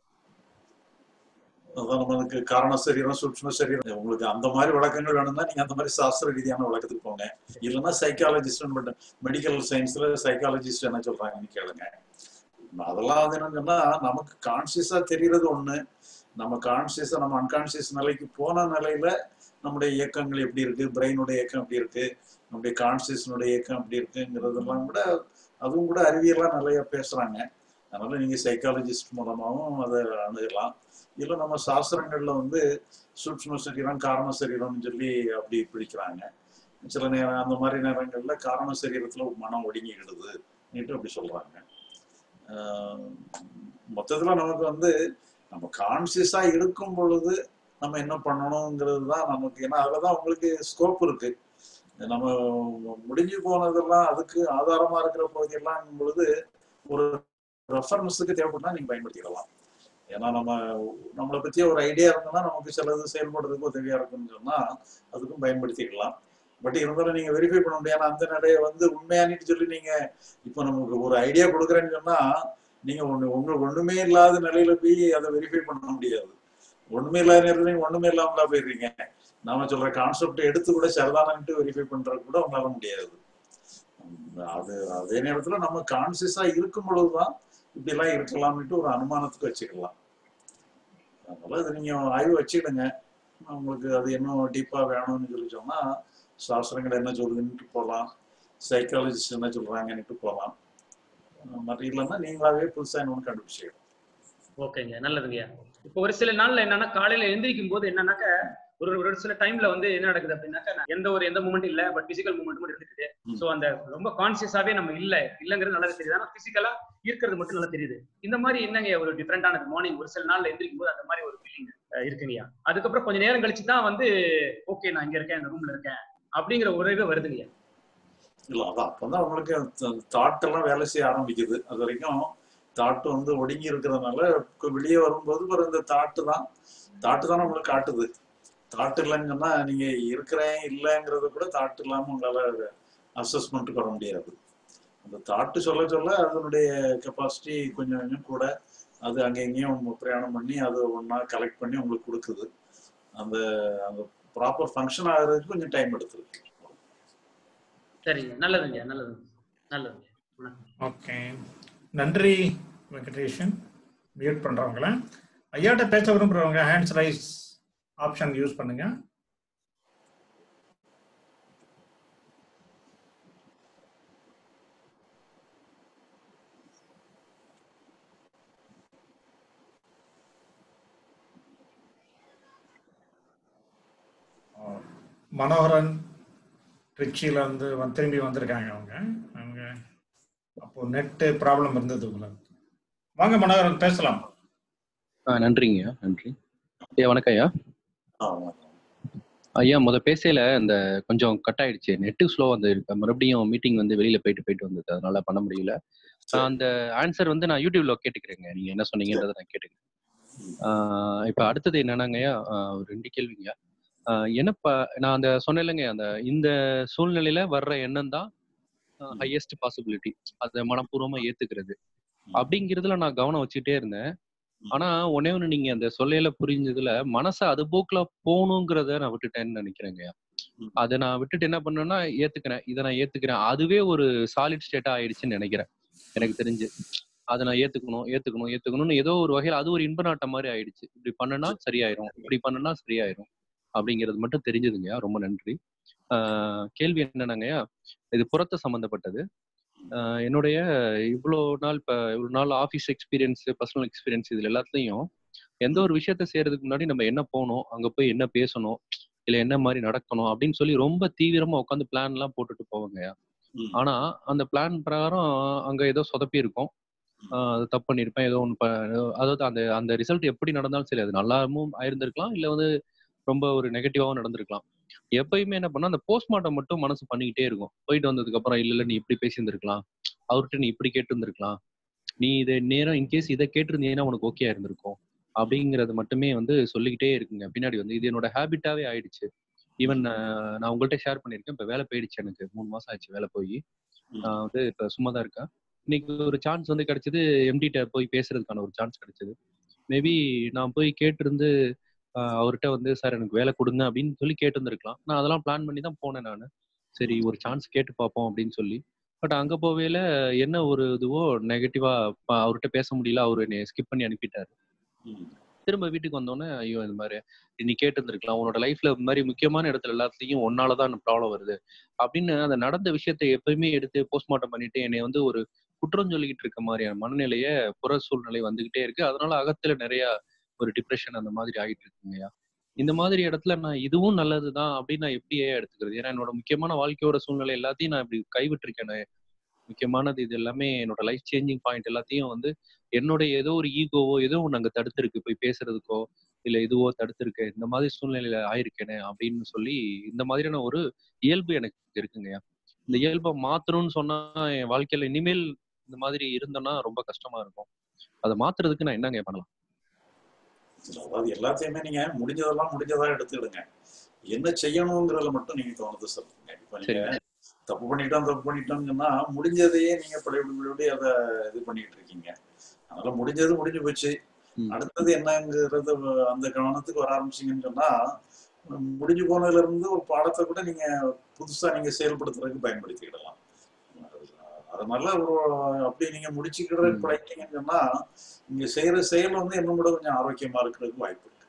அதான் நம்மளுக்கு காரண சரீரம் சூட்சும சரீரம் உங்களுக்கு அந்த மாதிரி விளக்கங்கள் வேணும்னா நீங்க அந்த மாதிரி சாஸ்திர ரீதியான விளக்கத்துக்கு போங்க இல்லைன்னா சைக்காலஜிஸ்ட் மெடிக்கல் சயின்ஸ்ல சைக்காலஜிஸ்ட் என்ன சொல்றாங்கன்னு கேளுங்க அதெல்லாம் வந்து என்னன்னா நமக்கு கான்சியஸா தெரியறது ஒண்ணு நம்ம கான்சியஸா நம்ம அன்கான்சியஸ் நிலைக்கு போன நிலையில நம்முடைய இயக்கங்கள் எப்படி இருக்கு பிரெயினுடைய இயக்கம் எப்படி இருக்கு நம்முடைய கான்சியஸ்னுடைய இயக்கம் எப்படி இருக்குங்கிறதெல்லாம் கூட அதுவும் கூட அறிவியலா நிறைய பேசுறாங்க அதனால நீங்க சைக்காலஜிஸ்ட் மூலமாவும் அதை அணுகலாம் இல்ல நம்ம சாஸ்திரங்கள்ல வந்து சூட்சும சரீரம் காரண சரீரம்னு சொல்லி அப்படி பிடிக்கிறாங்க சில நேரம் அந்த மாதிரி நேரங்கள்ல காரண சரீரத்துல மனம் ஒடுங்கிக்கிடுது நீட்டு அப்படி சொல்றாங்க ஆஹ் மொத்தத்துல நமக்கு வந்து நம்ம கான்சியஸா இருக்கும் பொழுது நம்ம என்ன பண்ணணுங்கிறது தான் நமக்கு ஏன்னா அதுலதான் உங்களுக்கு ஸ்கோப் இருக்கு நம்ம முடிஞ்சு போனதெல்லாம் அதுக்கு ஆதாரமா இருக்கிற பகுதியெல்லாம் பொழுது ஒரு ரெஃபரன்ஸுக்கு தேவைப்பட்டா நீங்க பயன்படுத்திக்கலாம் ஏன்னா நம்ம நம்மளை பத்தி ஒரு ஐடியா இருந்ததுன்னா நமக்கு சிலது செயல்படுறதுக்கு உதவியா இருக்குன்னு சொன்னா அதுக்கும் பயன்படுத்திக்கலாம் பட் இருந்தாலும் நீங்க வெரிஃபை பண்ண முடியாது அந்த நிலையை வந்து உண்மையானிட்டு சொல்லி நீங்க இப்போ நமக்கு ஒரு ஐடியா கொடுக்குறேன்னு சொன்னா நீங்க ஒண்ணு உங்களுக்கு ஒண்ணுமே இல்லாத நிலையில போய் அதை வெரிஃபை பண்ண முடியாது ஒண்ணுமே இல்லாத நேரத்துல நீங்க ஒண்ணுமே இல்லாமலா போயிடுறீங்க நாம சொல்ற கான்செப்ட் எடுத்து கூட சரிதானன்ட்டு வெரிஃபை பண்றது கூட உங்களால முடியாது அது அதே நேரத்துல நம்ம கான்சியஸா இருக்கும் பொழுதுதான் இப்படி எல்லாம் இருக்கலாம்னுட்டு ஒரு அனுமானத்துக்கு வச்சுக்கலாம் அதனால இது நீங்க ஆய்வு வச்சுக்கிடுங்க உங்களுக்கு அது இன்னும் டீப்பா வேணும்னு சொல்லி சொன்னா சாஸ்திரங்கள் என்ன சொல்லுதுன்னுட்டு போகலாம் சைக்காலஜிஸ்ட் என்ன சொல்றாங்கன்னுட்டு போகலாம் மற்ற இல்லைன்னா நீங்களாவே புதுசா இன்னொன்று கண்டுபிடிச்சிக்கலாம் ஓகேங்க நல்லதுங்கய்யா இப்போ ஒரு சில நாள்ல என்னன்னா காலையில எந்திரிக்கும் போது என்னன்னாக்க ஒரு ஒரு சில டைம்ல வந்து என்ன நடக்குது அப்படின்னாக்கா நான் எந்த ஒரு எந்த மூமெண்ட் இல்ல பட் பிசிக்கல் மூமெண்ட் மட்டும் இருக்குது சோ அந்த ரொம்ப கான்சியஸாவே நம்ம இல்ல இல்லங்கிறது நல்லா தெரியுது ஆனா பிசிக்கலா இருக்கிறது மட்டும் நல்லா தெரியுது இந்த மாதிரி என்னங்க ஒரு டிஃப்ரெண்டானது மார்னிங் ஒரு சில நாள்ல எந்திரிக்கும் போது அந்த மாதிரி ஒரு ஃபீலிங் இருக்குங்கய்யா அதுக்கப்புறம் கொஞ்ச நேரம் கழிச்சு தான் வந்து ஓகே நான் இங்க இருக்கேன் இந்த ரூம்ல இருக்கேன் அப்படிங்கிற ஒரு இது வருதுங்கய்யா இல்ல அதான் அப்பதான் உங்களுக்கு தாட் எல்லாம் வேலை செய்ய ஆரம்பிக்குது அது வரைக்கும் தாட்டு வந்து ஒடுங்கி இருக்கிறதுனால வெளியே வரும்போது ஒரு இந்த தாட்டு தான் தாட்டு தான் நம்மளுக்கு காட்டுது தாட் இல்லைன்னு சொன்னா நீங்க இருக்கிறேன் இல்லைங்கிறத கூட தாட் இல்லாம உங்களால அசஸ்மெண்ட்டுக்கு வர முடியாது அந்த தாட்டு சொல்ல சொல்ல அதனுடைய கெப்பாசிட்டி கொஞ்சம் கொஞ்சம் கூட அது அங்கே இங்கேயும் பிரயாணம் பண்ணி அதை ஒன்றா கலெக்ட் பண்ணி உங்களுக்கு கொடுக்குது அந்த அந்த ப்ராப்பர் ஃபங்க்ஷன் ஆகிறதுக்கு கொஞ்சம் டைம் எடுத்துருக்கு சரிங்க நல்லதுங்க நல்லதுங்க நல்லதுங்க வணக்கம் ஓகே நன்றி வெங்கடேஷன் மியூட் பண்றவங்கள ஐயாட்ட பேச விரும்புறவங்க ஹேண்ட்ஸ் ரைஸ் ஆப்ஷன் யூஸ் பண்ணுங்க மனோகரன் ட்ரிச்சியில வந்து வந்து- திரும்பி வந்திருக்காங்க அவங்க அவங்க அப்போ நெட்டு ப்ராப்ளம் இருந்தது உங்களுக்கு வாங்க மனோகரன் பேசலாம் ஆ நன்றிங்க நன்றி ஐயா வணக்கம் ஐயா ஆமா ஐயா முத பேசையில இந்த கொஞ்சம் கட் ஆயிடுச்சு நெட்டு ஸ்லோ வந்து இருக்கு மறுபடியும் மீட்டிங் வந்து வெளியில போயிட்டு போயிட்டு வந்தது அதனால பண்ண முடியல நான் அந்த ஆன்சர் வந்து நான் யூடியூப்ல கேட்டுக்கிறேங்க நீங்க என்ன சொன்னீங்கன்றதை நான் கேட்டுக்கிறேன் ஆஹ் இப்ப அடுத்தது என்னன்னாங்கய்யா ஆஹ் ஒரு ரெண்டு கேள்விங்க ஆஹ் என்னப்பா நான் அந்த சொன்னேன்லங்க அந்த இந்த சூழ்நிலையில வர்ற எண்ணம் தான் ஹையஸ்ட் பாசிபிலிட்டி அதை மனப்பூர்வமா ஏத்துக்கிறது அப்படிங்கிறதுல நான் கவனம் வச்சுட்டே இருந்தேன் ஆனா ஒன்னே ஒண்ணு நீங்க அந்த சொல்லையில புரிஞ்சதுல மனசை அது போக்குல போகணுங்கிறத நான் விட்டுட்டேன்னு நினைக்கிறேங்க அதை நான் விட்டுட்டு என்ன பண்ணேன்னா ஏத்துக்கிறேன் இதை நான் ஏத்துக்கிறேன் அதுவே ஒரு சாலிட் ஸ்டேட்டா ஆயிடுச்சுன்னு நினைக்கிறேன் எனக்கு தெரிஞ்சு அதை நான் ஏத்துக்கணும் ஏத்துக்கணும் ஏத்துக்கணும்னு ஏதோ ஒரு வகையில் அது ஒரு இன்ப நாட்டம் மாதிரி ஆயிடுச்சு இப்படி பண்ணுனா சரியாயிரும் இப்படி பண்ணுனா சரியாயிரும் அப்படிங்கிறது மட்டும் தெரிஞ்சதுங்கய்யா ரொம்ப நன்றி ஆஹ் கேள்வி என்னன்னாங்கய்யா இது புறத்தை சம்பந்தப்பட்டது ஆஹ் என்னுடைய இவ்வளோ நாள் இப்போ இவ்வளோ நாள் ஆஃபீஸ் எக்ஸ்பீரியன்ஸ் பர்சனல் எக்ஸ்பீரியன்ஸ் இதுல எல்லாத்துலயும் எந்த ஒரு விஷயத்த செய்யறதுக்கு முன்னாடி நம்ம என்ன போகணும் அங்க போய் என்ன பேசணும் இல்ல என்ன மாதிரி நடக்கணும் அப்படின்னு சொல்லி ரொம்ப தீவிரமா உட்காந்து பிளான் எல்லாம் போட்டுட்டு போவாங்கய்யா ஆனா அந்த பிளான் பிரகாரம் அங்க ஏதோ சொதப்பி இருக்கும் ஆஹ் அது தப்பு பண்ணியிருப்பேன் ஏதோ ஒன்று அதாவது அந்த அந்த ரிசல்ட் எப்படி நடந்தாலும் சரி அது நல்லாவும் ஆயிருந்திருக்கலாம் இல்ல வந்து ரொம்ப ஒரு நெகட்டிவாவும் நடந்திருக்கலாம் எப்பயுமே என்ன பண்ணா அந்த போஸ்ட்மார்ட்டம் மட்டும் மனசு பண்ணிக்கிட்டே இருக்கும் போயிட்டு வந்ததுக்கு அப்புறம் இல்ல இல்ல நீ இப்படி பேசியிருந்திருக்கலாம் அவர்கிட்ட நீ இப்படி கேட்டு இருந்திருக்கலாம் நீ இதை நேரம் இன்கேஸ் இதை கேட்டிருந்தீங்கன்னா உனக்கு ஓகே இருந்திருக்கும் அப்படிங்கறது மட்டுமே வந்து சொல்லிக்கிட்டே இருக்குங்க பின்னாடி வந்து இது என்னோட ஹேபிட்டாவே ஆயிடுச்சு ஈவன் நான் உங்கள்கிட்ட ஷேர் பண்ணியிருக்கேன் இப்போ வேலை போயிடுச்சு எனக்கு மூணு மாசம் ஆச்சு வேலை போய் நான் வந்து இப்போ சும்மா தான் இருக்கேன் இன்னைக்கு ஒரு சான்ஸ் வந்து கிடைச்சது எம்டிட்ட போய் பேசுறதுக்கான ஒரு சான்ஸ் கிடைச்சது மேபி நான் போய் கேட்டிருந்து ஆஹ் அவர்கிட்ட வந்து சார் எனக்கு வேலை கொடுங்க அப்படின்னு சொல்லி கேட்டிருந்திருக்கலாம் நான் அதெல்லாம் பிளான் பண்ணி தான் போனேன் நான் சரி ஒரு சான்ஸ் கேட்டு பார்ப்போம் அப்படின்னு சொல்லி பட் அங்க போவேல என்ன ஒரு இதுவோ நெகட்டிவா அவர்கிட்ட பேச முடியல அவர் என்னை ஸ்கிப் பண்ணி அனுப்பிட்டாரு திரும்ப வீட்டுக்கு வந்தோடனே ஐயோ இந்த மாதிரி நீ கேட்டிருந்திருக்கலாம் உன்னோட லைஃப்ல இந்த மாதிரி முக்கியமான இடத்துல எல்லாத்துலயும் ஒன்னாலதான் ப்ராப்ளம் வருது அப்படின்னு அந்த நடந்த விஷயத்தை எப்பயுமே எடுத்து போஸ்ட்மார்ட்டம் பண்ணிட்டு என்னை வந்து ஒரு குற்றம் சொல்லிக்கிட்டு இருக்க மாதிரியான மனநிலைய புற சூழ்நிலை வந்துகிட்டே இருக்கு அதனால அகத்துல நிறைய ஒரு டிப்ரெஷன் அந்த மாதிரி ஆகிட்டு இருக்குங்கய்யா இந்த மாதிரி இடத்துல நான் இதுவும் நல்லதுதான் அப்படின்னு நான் எப்படியே எடுத்துக்கிறது ஏன்னா என்னோட முக்கியமான வாழ்க்கையோட சூழ்நிலை எல்லாத்தையும் நான் இப்படி கைவிட்டிருக்கேன் முக்கியமானது இது எல்லாமே என்னோட லைஃப் சேஞ்சிங் பாயிண்ட் எல்லாத்தையும் வந்து என்னோட ஏதோ ஒரு ஈகோவோ ஏதோ ஒன்று அங்கே தடுத்திருக்கு போய் பேசுறதுக்கோ இல்ல இதுவோ தடுத்திருக்கு இந்த மாதிரி சூழ்நிலையில ஆயிருக்கேனே அப்படின்னு சொல்லி இந்த மாதிரியான ஒரு இயல்பு எனக்கு இருக்குங்கய்யா இந்த இயல்பை மாத்தணும்னு சொன்னா என் வாழ்க்கையில இனிமேல் இந்த மாதிரி இருந்தேன்னா ரொம்ப கஷ்டமா இருக்கும் அதை மாத்துறதுக்கு நான் என்னங்க பண்ணலாம் அதாவது எல்லாத்தையுமே நீங்க முடிஞ்சதெல்லாம் முடிஞ்சதா எடுத்துக்கிடுங்க என்ன செய்யணுங்கிறதுல மட்டும் நீங்க கவனத்தை செலுத்துங்க இப்ப நீங்க தப்பு பண்ணிட்டோம் தப்பு பண்ணிட்டோம்னு சொன்னா முடிஞ்சதையே நீங்க பழையபடி பழையபடி அதை இது பண்ணிட்டு இருக்கீங்க அதனால முடிஞ்சது முடிஞ்சு போச்சு அடுத்தது என்னங்கிறது அந்த கவனத்துக்கு வர ஆரம்பிச்சீங்கன்னு சொன்னா முடிஞ்சு போனதுல இருந்து ஒரு பாடத்தை கூட நீங்க புதுசா நீங்க செயல்படுத்துறதுக்கு பயன்படுத்திக்கிடலாம் அதனால ஒரு அப்படி நீங்க முடிச்சுக்கிறதுக்கு பழகிட்டீங்கன்னு சொன்னா நீங்க செய்யற செயல் வந்து இன்னும் கூட கொஞ்சம் ஆரோக்கியமா இருக்கிறதுக்கு வாய்ப்பு இருக்கு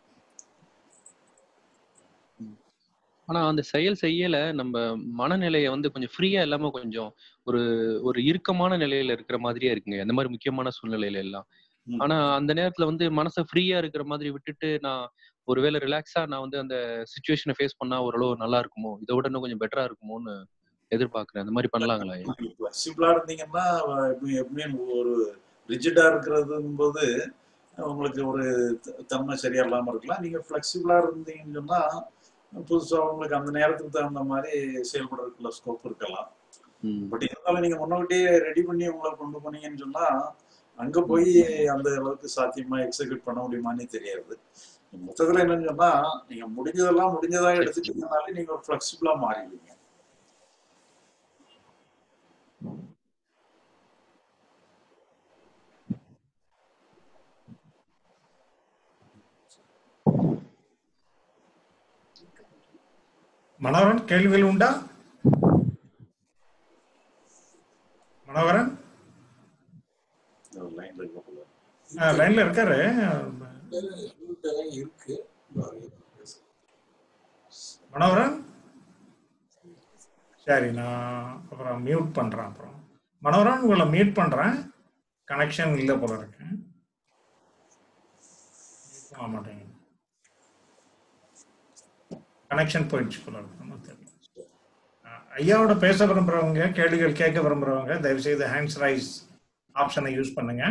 ஆனா அந்த செயல் செய்யல நம்ம மனநிலைய வந்து கொஞ்சம் ஃப்ரீயா இல்லாம கொஞ்சம் ஒரு ஒரு இறுக்கமான நிலையில இருக்கிற மாதிரியே இருக்குங்க அந்த மாதிரி முக்கியமான சூழ்நிலையில எல்லாம் ஆனா அந்த நேரத்துல வந்து மனசை ஃப்ரீயா இருக்கிற மாதிரி விட்டுட்டு நான் ஒருவேளை ரிலாக்ஸா நான் வந்து அந்த சுச்சுவேஷனை ஃபேஸ் பண்ணா ஓரளவு நல்லா இருக்குமோ இதை விட இன்னும் கொஞ்சம் பெட்டரா இருக்குமோன்னு எதிர்பார்க்கிறேன் அந்த மாதிரி பண்ணலாங்களா ஃபிளெக்சிபிளா இருந்தீங்கன்னா எப்படியும் ஒரு ரிஜிடா இருக்கிறதும் போது உங்களுக்கு ஒரு தன்மை சரியா இல்லாம இருக்கலாம் நீங்க ஃபிளெக்சிபிளா இருந்தீங்கன்னு சொன்னா புதுசா உங்களுக்கு அந்த நேரத்துக்கு தகுந்த மாதிரி செயல்படுறதுக்குள்ள ஸ்கோப் இருக்கலாம் பட் இருந்தாலும் நீங்க முன்னோட்டியே ரெடி பண்ணி உங்களை கொண்டு போனீங்கன்னு சொன்னா அங்க போய் அந்த அளவுக்கு சாத்தியமா எக்ஸிக்யூட் பண்ண முடியுமான்னு தெரியாது மொத்தத்துல என்னன்னு சொன்னா நீங்க முடிஞ்சதெல்லாம் முடிஞ்சதா எடுத்துட்டீங்கனாலே நீங்க ஒரு ஃபிளெக்சிபிளா மாறிடுவீங்க மனோகரன் கேள்விகள் உண்டா மனோகரன் லைன்ல இருக்காரு இருக்கு மனோகரன் சரி நான் அப்புறம் மியூட் பண்றேன் அப்புறம் மனோகரன் உங்களை மியூட் பண்றேன் கனெக்ஷன் இல்லை போல இருக்கு ஆக மாட்டேங்குது கனெக்ஷன் போயிடுச்சு போல இருக்கு தெரியல ஐயாவோட பேச விரும்புறவங்க கேள்விகள் கேட்க விரும்புறவங்க தயவு செய்து ஹேண்ட்ஸ் ரைஸ் ஆப்ஷனை யூஸ் பண்ணுங்க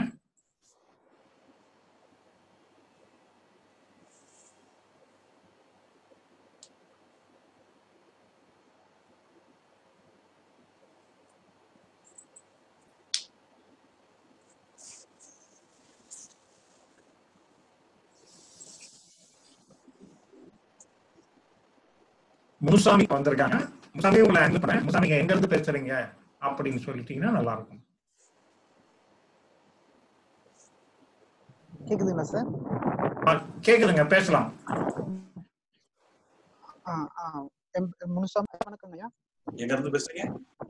முனுசாமி வந்திருக்காங்க முசாமி உங்களை ஹேண்டில் பண்ணேன் முசாமி எங்க இருந்து பேசுறீங்க அப்படின்னு சொல்லிட்டீங்கன்னா நல்லா இருக்கும் கேக்குதுங்களா சார் ஆ, கேக்குதுங்க பேசலாம் ஆ ஆ எம்- முனுசாமி வணக்கங்க ஐயா எங்க இருந்து பேசுறீங்க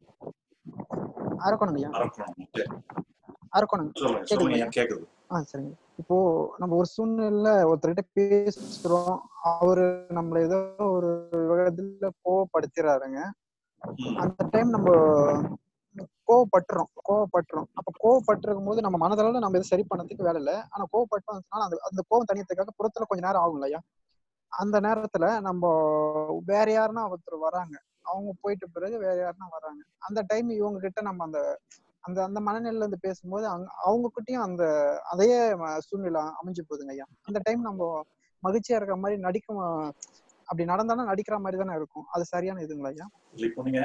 அரக்கணுங்க ஐயா அரக்கணும் Okay. அரக்கணுங்க சொல்லுங்க கேக்குதுங்களா சொல்லுங்க ஐயா ஏன் கேக்குது ஆ சரிங்க இப்போ நம்ம ஒரு சூழ்நிலையில ஒருத்தர்கிட்ட பேசுறோம் அவரு நம்மள ஏதோ ஒரு விதத்துல கோவப்படுத்துறாருங்க ம். அந்த டைம் நம்ம கோவப்பட்டுறோம் கோவப்பட்டுறோம் அப்ப கோவப்பட்டிருக்கும் போது நம்ம மனதளவுல நம்ம எதுவும் சரி பண்ணதுக்கு வேலை இல்லை ஆனா கோவப்பட்டோம்னால அந்த அந்த கோவம் தனியத்துக்காக புறத்துல கொஞ்ச நேரம் ஆகும் இல்லையா அந்த நேரத்துல நம்ம வேற யாருன்னா ஒருத்தர் வராங்க அவங்க போயிட்ட பிறகு வேற யாருன்னா வராங்க அந்த டைம் இவங்க கிட்ட நம்ம அந்த அந்த அந்த மனநிலையில இருந்து பேசும்போது அங்க அவங்க கிட்டயும் அந்த அதே ம- சூழ்நிலை அமைஞ்சு போகுதுங்க ஐயா அந்த டைம் நம்ம மகிழ்ச்சியா இருக்கிற மாதிரி நடிக்க அப்படி நடந்தாலும் நடிக்கிற மாதிரி தானே இருக்கும் அது சரியான இதுங்களா ஐயா இல்ல இப்போ நீங்க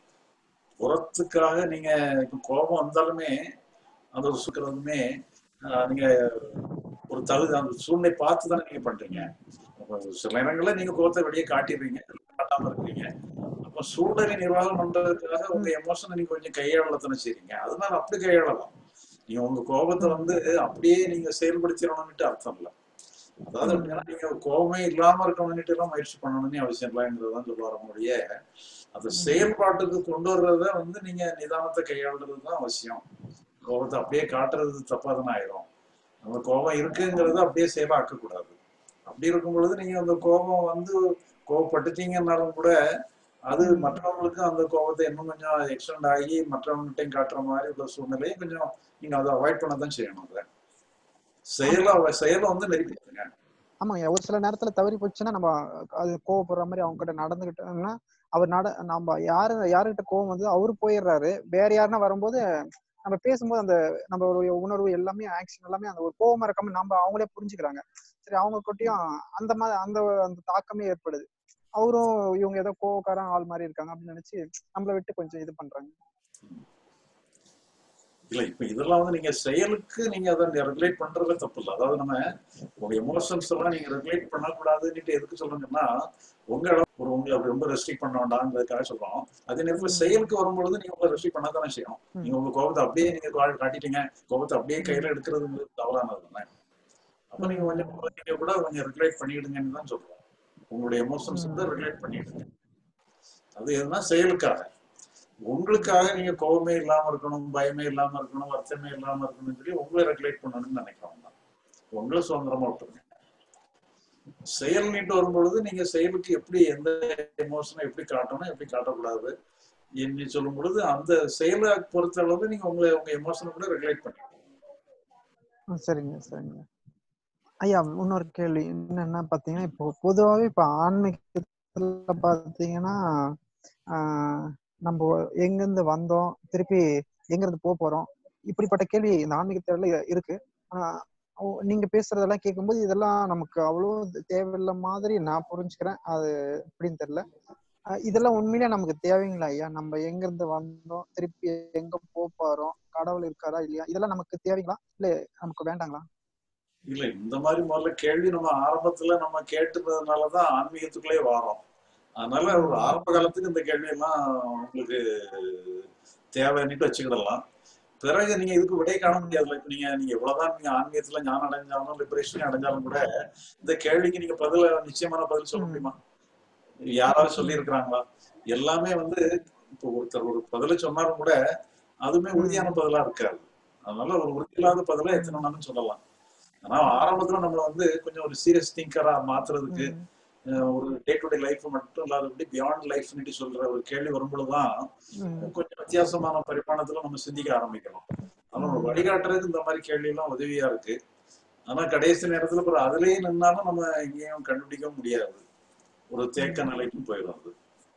புறத்துக்காக நீங்க இப்ப கோபம் வந்தாலுமே அந்த ஒரு சுக்கிறதுமே ஆஹ், நீங்க ஒரு தகுதி அந்த சூழ்நிலை பார்த்து தானே நீங்க பண்றீங்க அப்ப சில நேரங்கள்ல நீங்க கோபத்தை வெளியே காட்டிடுறீங்க காட்டாம இருக்கிறீங்க அப்ப சூழ்நிலை நிர்வாகம் பண்றதுக்காக உங்க எமோஷனை நீங்க கொஞ்சம் கையாளத்தானே செய்றீங்க அதனால அப்படி கையாளலாம் நீங்க உங்க கோபத்தை வந்து அப்படியே நீங்க செயல்படுத்திடணும்னுட்டு அர்த்தம் இல்லை அதாவது எப்படின்னா, நீங்க கோபமே இல்லாம இருக்கணும்னுட்டு எல்லாம் முயற்சி பண்ணணும்னு அவசியம் இல்லைங்கிறதான் சொல்ல வர முடிய அந்த செயல்பாட்டுக்கு கொண்டு வர்றத வந்து நீங்க நிதானத்தை கையாளுறது தான் அவசியம் கோபத்தை அப்படியே காட்டுறது தப்பா தானே ஆயிரும் அந்த கோபம் இருக்குங்கிறத அப்படியே செயலாக்க கூடாது அப்படி இருக்கும் பொழுது நீங்க அந்த கோபம் வந்து கோபப்பட்டுட்டீங்கன்னாலும் கூட அது மற்றவங்களுக்கு அந்த கோபத்தை இன்னும் கொஞ்சம் எக்ஸ்டெண்ட் ஆகி மற்றவங்ககிட்டையும் காட்டுற மாதிரி உள்ள சூழ்நிலையை கொஞ்சம் நீங்க அதை அவாய்ட் பண்ண தான் செய்யணும் அதை செயலை செயலை வந்து நெருப்பிடுங்க ஆமாங்க ஒரு சில நேரத்துல தவறி போச்சுன்னா நம்ம அது கோவப்படுற மாதிரி அவங்க கிட்ட நடந்துகிட்டோம்னா அவர் நட நம்ம யாரு யாருகிட்ட கோவம் வந்து அவரு போயிடுறாரு வேற யாருன்னா வரும்போது நம்ம பேசும்போது அந்த நம்ம ஒரு உணர்வு எல்லாமே ஆக்ஷன் எல்லாமே அந்த ஒரு கோவமா இருக்காம நம்ம அவங்களே புரிஞ்சுக்கிறாங்க சரி அவங்க கிட்டயும் அந்த மாதிரி அந்த அந்த தாக்கமே ஏற்படுது அவரும் இவங்க ஏதோ கோவக்காரன் ஆள் மாதிரி இருக்காங்க அப்படின்னு நினைச்சு நம்மளை விட்டு கொஞ்சம் இது பண்றாங்க இல்ல இப்ப இதெல்லாம் வந்து நீங்க செயலுக்கு நீங்க அதை ரெகுலேட் பண்றது தப்பு இல்லை அதாவது நம்ம உங்க எமோஷன்ஸ் எல்லாம் நீங்க ரெகுலேட் பண்ணக்கூடாதுன்னுட்டு எதுக்கு சொல்றீங்கன்னா உங்க இடம் ஒரு உங்களை அப்படி ரொம்ப ரெஸ்ட்ரிக்ட் பண்ண வேண்டாம்ன்றதுக்காக சொல்றோம் அதே நேரத்துல செயலுக்கு வரும்பொழுது நீங்க உங்களை ரெஸ்ட்ரிக்ட் பண்ண தானே செய்யணும் நீங்க உங்க கோபத்தை அப்படியே நீங்க கா- காட்டிட்டீங்க கோபத்தை அப்படியே கையில எடுக்கிறது தவறானது தானே அப்ப நீங்க கொஞ்சம் நீங்க கூட கொஞ்சம் ரெகுலேட் பண்ணிடுங்கன்னு தான் சொல்றோம் உங்களுடைய எமோஷன்ஸ் வந்து ரெகுலேட் பண்ணிடுங்க அது எதுனா செயலுக்காக உங்களுக்காக நீங்க கோபமே இல்லாம இருக்கணும் பயமே இல்லாம இருக்கணும் வருத்தமே இல்லாம இருக்கணும்னு சொல்லி உங்களை ரெகுலேட் பண்ணணும்னு நினைக்கிறோம் தான் உங்களை சுதந்திரமா விட்டுருங்க செயல் நீட்டு வரும்பொழுது நீங்க செயலுக்கு எப்படி எந்த எமோஷனை எப்படி காட்டணும் எப்படி காட்டக்கூடாது என்று சொல்லும் பொழுது அந்த செயலை பொறுத்த அளவு நீங்க உங்களை உங்க எமோஷனை கூட ரெகுலேட் பண்ணிக்கணும் ம், சரிங்க சரிங்க ஐயா இன்னொரு கேள்வி என்னன்னா பாத்தீங்கன்னா இப்போ பொதுவாவே இப்ப ஆன்மீகத்துல பாத்தீங்கன்னா ஆஹ் நம்ம எங்கிருந்து வந்தோம் திருப்பி எங்கிருந்து போக போறோம் இப்படிப்பட்ட கேள்வி இந்த ஆன்மீகத்துல இருக்கு ஆனா ஓ- நீங்க பேசுறதெல்லாம் கேட்கும்போது இதெல்லாம் நமக்கு அவ்வளோ தேவையில்ல மாதிரி நான் புரிஞ்சுக்கிறேன் அது எப்படின்னு தெரியல ஆஹ் இதெல்லாம் உண்மையிலே நமக்கு தேவைங்களா ஐயா நம்ம எங்க இருந்து வந்தோம் திருப்பி எங்க போக போறோம் கடவுள் இருக்காரா இல்லையா இதெல்லாம் நமக்கு தேவைங்களா இல்ல நமக்கு வேண்டாங்களா இல்ல இந்த மாதிரி முதல்ல கேள்வி நம்ம ஆரம்பத்துல நம்ம கேட்டுறதுனாலதான் ஆன்மீகத்துக்குள்ளே வாரோம் அதனால ஒரு ஆரம்ப காலத்துக்கு இந்த கேள்வி எல்லாம் உங்களுக்கு தேவைன்னுட்டு வச்சுக்கிடலாம் பிறகு நீங்க இதுக்கு விடை காண முடியாதுல்ல இப்ப நீங்க நீங்க எவ்வளவுதான் நீங்க ஆன்மீகத்துல ஞானம் அடைஞ்சாலும் லிபரேஷன் அடைஞ்சாலும் கூட இந்த கேள்விக்கு நீங்க பதில நிச்சயமான பதில் சொல்ல முடியுமா யாராவது சொல்லி இருக்கிறாங்களா எல்லாமே வந்து இப்போ ஒருத்தர் ஒரு பதில சொன்னாலும் கூட அதுவுமே உறுதியான பதிலா இருக்காது அதனால ஒரு உறுதியில்லாத பதிலா எத்தனை நாளும் சொல்லலாம் ஆனா ஆரம்பத்துல நம்மள வந்து கொஞ்சம் ஒரு சீரியஸ் திங்கரா மாத்துறதுக்கு அஹ் ஒரு டே டு டே லைஃப் மட்டும் இல்லாதபடி பியாண்ட் லைஃப்னு சொல்ற ஒரு கேள்வி வரும்பொழுதுதான் கொஞ்சம் வித்தியாசமான பரிமாணத்துல நம்ம சிந்திக்க ஆரம்பிக்கணும் ஆனா ஒரு வழிகாட்டுறதுக்கு இந்த மாதிரி கேள்வி எல்லாம் உதவியா இருக்கு ஆனா கடைசி நேரத்துல அப்புறம் அதுலயே நின்னாலும் நம்ம எங்கேயும் கண்டுபிடிக்க முடியாது ஒரு தேக்க நிலைக்கும் போயிடும் அது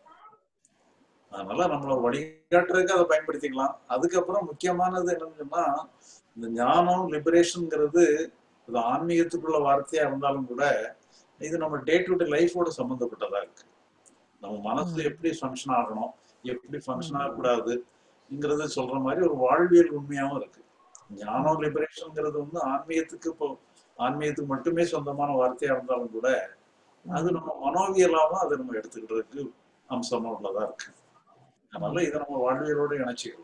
அதனால நம்மள வழிகாட்டுறதுக்கு அதை பயன்படுத்திக்கலாம் அதுக்கப்புறம் முக்கியமானது என்னன்னு சொன்னா இந்த ஞானம் லிபரேஷன்ங்கிறது இது ஆன்மீகத்துக்குள்ள வார்த்தையா இருந்தாலும் கூட இது நம்ம டே டு டே லைஃபோட சம்பந்தப்பட்டதா இருக்கு நம்ம மனசு எப்படி ஃபங்க்ஷன் ஆகணும் எப்படி ஃபங்க்ஷன் ஆகக்கூடாதுங்கிறது சொல்ற மாதிரி ஒரு வாழ்வியல் உண்மையாவும் இருக்கு ஞானம் லிபரேஷன்ங்கிறது வந்து ஆன்மீகத்துக்கு இப்போ ஆன்மீகத்துக்கு மட்டுமே சொந்தமான வார்த்தையா இருந்தாலும் கூட அது நம்ம மனோவியலாவும் அதை நம்ம எடுத்துக்கிறதுக்கு அம்சமா உள்ளதா இருக்கு அதனால இதை நம்ம வாழ்வியலோட இணைச்சிக்கலாம்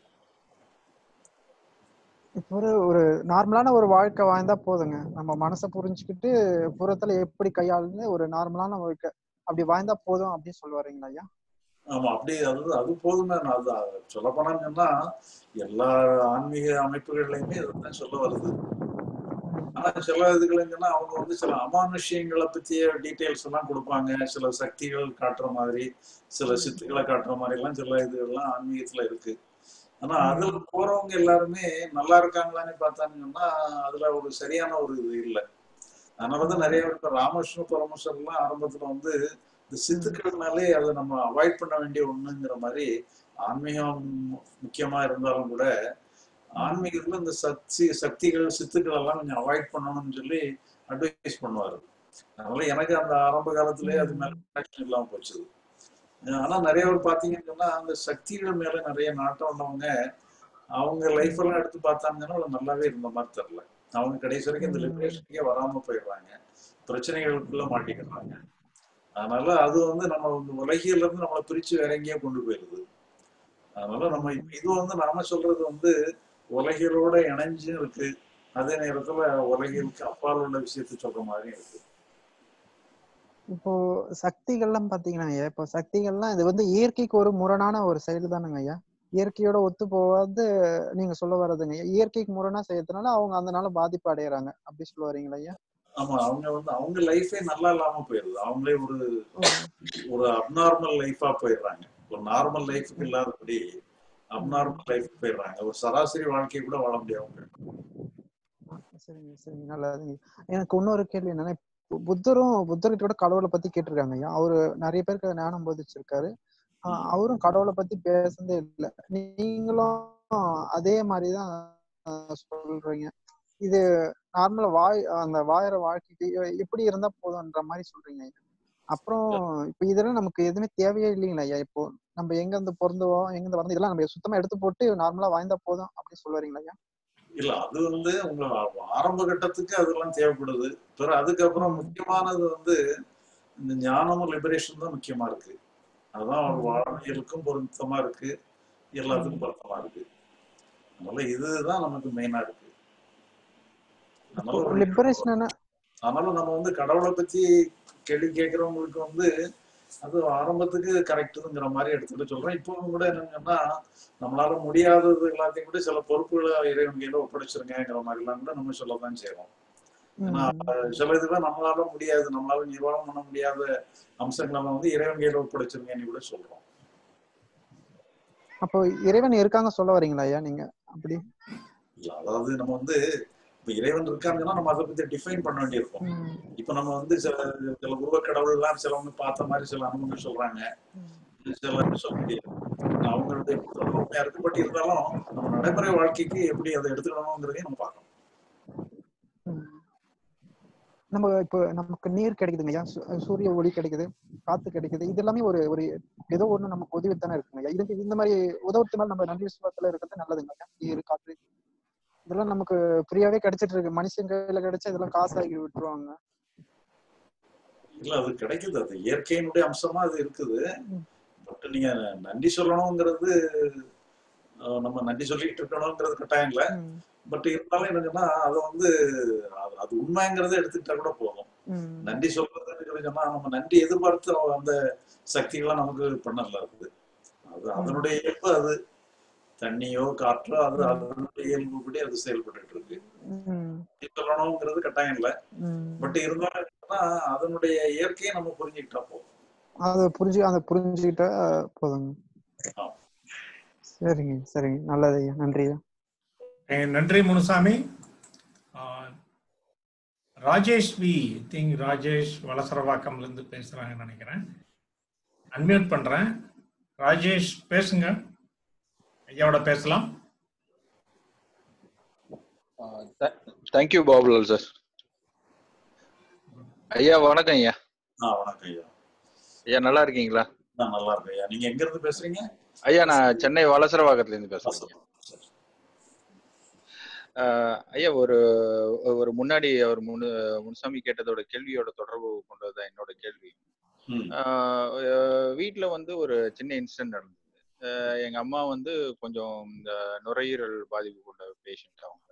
இப்போ ஒரு ஒரு நார்மலான ஒரு வாழ்க்கை வாழ்ந்தா போதுங்க நம்ம மனசை புரிஞ்சுக்கிட்டு புறத்துல எப்படி கையாளுன்னு ஒரு நார்மலான வாழ்க்கை அப்படி வாழ்ந்தா போதும் அப்படின்னு சொல்ல வரீங்களா ஐயா ஆமா அப்படி அது அது போதுமே நான் அது சொல்ல போனான்னு சொன்னா எல்லா ஆன்மீக அமைப்புகள்லயுமே இதுதான் சொல்ல வருது ஆனா சில இதுகள்ங்கன்னா அவங்க வந்து சில அமானுஷ்யங்களை பத்திய டீட்டெயில்ஸ் எல்லாம் கொடுப்பாங்க சில சக்திகள் காட்டுற மாதிரி சில சித்துக்களை காட்டுற மாதிரி எல்லாம் சில இதுகள்லாம் ஆன்மீகத்துல இருக்கு ஆனா அதுல போறவங்க எல்லாருமே நல்லா இருக்காங்களான்னு பார்த்தாங்கன்னா அதுல ஒரு சரியான ஒரு இது இல்லை அதனாலதான் நிறைய பேர் இப்ப ராமகிருஷ்ண பரமேஸ்வரர் எல்லாம் ஆரம்பத்துல வந்து இந்த சித்துக்கள்னாலே அதை நம்ம அவாய்ட் பண்ண வேண்டிய ஒண்ணுங்கிற மாதிரி ஆன்மீகம் முக்கியமா இருந்தாலும் கூட ஆன்மீகத்துல இந்த சக்தி சக்திகள் சித்துக்கள் எல்லாம் கொஞ்சம் அவாய்ட் பண்ணணும்னு சொல்லி அட்வைஸ் பண்ணுவாரு அதனால எனக்கு அந்த ஆரம்ப காலத்திலேயே அது மேல அட்ராக்ஷன் இல்லாம போச்சு ஆனா நிறைய பேர் பாத்தீங்கன்னு சொன்னா அந்த சக்திகள் மேல நிறைய நாட்டம் உள்ளவங்க அவங்க லைஃப் எல்லாம் எடுத்து பார்த்தாங்கன்னா அவ்வளவு நல்லாவே இருந்த மாதிரி தெரியல அவங்க கடைசி வரைக்கும் இந்த லிபரேஷனுக்கே வராம போயிடுறாங்க பிரச்சனைகளுக்குள்ள மாட்டிக்கிறாங்க அதனால அது வந்து நம்ம வந்து உலகியல இருந்து நம்மளை பிரிச்சு வேற எங்கேயோ கொண்டு போயிருது அதனால நம்ம இப்ப இது வந்து நாம சொல்றது வந்து உலகியலோட இணைஞ்சும் இருக்கு அதே நேரத்துல உலகியலுக்கு அப்பால் உள்ள விஷயத்தை சொல்ற மாதிரி இருக்கு இப்போ சக்திகள்லாம் பாத்தீங்கன்னா ஐயா இப்போ சக்திகள்லாம் இது வந்து இயற்கைக்கு ஒரு முரணான ஒரு செயல் தானுங்க ஐயா இயற்கையோட ஒத்து போகாது நீங்க சொல்ல வர்றதுங்க ஐயா. இயற்கைக்கு முரணா செய்யறதுனால அவங்க அதனால பாதிப்பு அடையறாங்க அப்படி சொல்ல வரீங்களா ஐயா ஆமா அவங்க வந்து அவங்க லைஃபே நல்லா இல்லாம போயிருது அவங்களே ஒரு ஒரு அப்நார்மல் லைஃபா போயிடுறாங்க ஒரு நார்மல் லைஃபுக்கு இல்லாதபடி அப்நார்மல் லைஃப் போயிடுறாங்க ஒரு சராசரி வாழ்க்கையை கூட வாழ முடியாம போயிடும் சரிங்க சரிங்க நல்லதுங்க எனக்கு இன்னொரு கேள்வி என்னன்னா இப்போ புத்தரும் புத்தர்கிட்ட கூட கடவுளை பத்தி கேட்டிருக்காங்க ஐயா அவரு நிறைய பேருக்கு ஞானம் போதிச்சிருக்காரு ஆஹ் அவரும் கடவுளை பத்தி பேசுனதே இல்லை நீங்களும் அதே மாதிரிதான் ஆஹ் சொல்றீங்க இது நார்மலா வாய் அந்த வாழற வாழ்க்கைக்கு எ- எப்படி இருந்தா போதும்ன்ற மாதிரி சொல்றீங்க ஐயா அப்புறம் இப்ப இதெல்லாம் நமக்கு எதுவுமே தேவையே இல்லைங்களா ஐயா இப்போ நம்ம எங்க இருந்து பிறந்தோம் எங்க இருந்து வந்து இதெல்லாம் நம்ம சுத்தமா எடுத்து போட்டு நார்மலா வாழ்ந்தா போதும் அப்படி சொல்ல வரீங்களா ஐயா இல்ல அது வந்து உங்க ஆரம்ப கட்டத்துக்கு அதெல்லாம் தேவைப்படுது பிறகு அதுக்கப்புறம் முக்கியமானது வந்து இந்த ஞானமும் லிபரேஷன் தான் முக்கியமா இருக்கு அதான் வாழ்வியலுக்கும் பொருத்தமா இருக்கு எல்லாத்துக்கும் பொருத்தமா இருக்கு அதனால இதுதான் நமக்கு மெயினா இருக்கு அதனால ஒரு- லிபரேஷன் அதனால நம்ம வந்து கடவுளை பத்தி கேள்வி கேட்கறவங்களுக்கு வந்து அது ஆரம்பத்துக்கு கரெக்டுங்கிற மாதிரி எடுத்துட்டு சொல்றோம் இப்போ கூட என்னங்கன்னா நம்மளால முடியாதது எல்லாத்தையும் கூட சில பொறுப்புகளை இறைவன் கையில ஒப்படைச்சிருங்கிற மாதிரி எல்லாம் கூட நம்ம சொல்லதான் செய்யறோம் ஏன்னா சில இதெல்லாம் நம்மளால முடியாது நம்மளால நிர்வாகம் பண்ண முடியாத அம்சங்களை நம்ம வந்து இறைவன் கையில ஒப்படைச்சிருங்கன்னு கூட சொல்றோம் அப்போ இறைவன் இருக்காங்க சொல்ல வரீங்களா ஐயா நீங்க அப்படி இல்ல அதாவது நம்ம வந்து இப்ப இறைவன் இருக்காங்கன்னா நம்ம அதை பத்தி டிஃபைன் பண்ண வேண்டியிருக்கும் இப்ப நம்ம வந்து சில சில உருவ கடவுள் எல்லாம் சிலவங்க பார்த்த மாதிரி சில அனுபவங்கள் சொல்றாங்க சில சொல்ல முடியாது அவங்களுடைய புத்தகம் உண்மையா இருக்கு பட் இருந்தாலும் நம்ம நடைமுறை வாழ்க்கைக்கு எப்படி அதை எடுத்துக்கணுங்கிறதையும் நம்ம பார்க்கணும் நம்ம இப்போ நமக்கு நீர் கிடைக்குதுங்க ஐயா சு- சூரிய ஒளி கிடைக்குது காத்து கிடைக்குது இது எல்லாமே ஒரு ஒரு ஏதோ ஒண்ணு நமக்கு உதவி தானே இருக்குங்க ஐயா இதுக்கு இந்த மாதிரி உதவுறதுனால நம்ம நன்றி விசுவாசத்துல இருக்கிறது நல்லதுங்க ஐயா நீர் காற்று இதெல்லாம் நமக்கு ஃப்ரீயாவே கிடைச்சிட்டு இருக்கு மனுஷன் கையில கிடைச்சா இதெல்லாம் காசாக்கி விட்டுருவாங்க இல்ல அது கிடைக்குது அது இயற்கையினுடைய அம்சமா அது இருக்குது பட் நீங்க நன்றி சொல்லணுங்கிறது அஹ், நம்ம நன்றி சொல்லிட்டு இருக்கணுங்கிறது கட்டாயம் இல்ல பட் இருந்தாலும் என்னங்கன்னா அதை வந்து அது- அது உண்மைங்கிறத எடுத்துக்கிட்டா கூட போதும் நன்றி சொல்றதுன்னு சொல்லி சொன்னா நம்ம நன்றி எதிர்பார்த்து அவ- அந்த சக்திகள்லாம் நமக்கு பண்ணல அது அது அதனுடைய இயல்பு அது தண்ணியோ காற்றோ அது அதனுடைய இயல்புபடி அது செயல்பட்டு இருக்கு நன்றி சொல்லணுங்கிறது கட்டாயம் இல்ல பட் இருந்தாலும் என்னன்னா, அதனுடைய இயற்கையை நம்ம புரிஞ்சுக்கிட்டா போதும் அதை புரிஞ்சு அதை புரிஞ்சுக்கிட்டா போதுங்க சரிங்க சரிங்க நல்லது ஐயா நன்றி ஐயா Eh, நன்றி முனுசாமி ஆஹ், ராஜேஷ் வி திங்க் ராஜேஷ் வலசரவாக்கம்ல இருந்து பேசுறாங்கன்னு நினைக்கிறேன் அன்மியூட் பண்றேன் ராஜேஷ் பேசுங்க ஐயாவோட பேசலாம் தேங்க்யூ பாபுலால் சார் ஐயா வணக்கம் ஐயா ஆ வணக்கம் ஐயா ஐயா நல்லா இருக்கீங்களா நான் நல்லா இருக்கேன் ஐயா நீங்க எங்க இருந்து பேசுறீங்க ஐயா நான் சென்னை வலசரவாக்கத்துல இருந்து பேசுறேன் ஆஹ் ஐயா ஒரு ஒரு முன்னாடி அவர் முனு முனுசாமி கேட்டதோட கேள்வியோட தொடர்பு கொண்டதுதான் என்னோட கேள்வி ம். ஆஹ் வீட்ல வந்து ஒரு சின்ன இன்சிடென்ட் நடந்தது அஹ் எங்க அம்மா வந்து கொஞ்சம் இந்த நுரையீரல் பாதிப்பு கொண்ட பேஷண்ட் அவங்க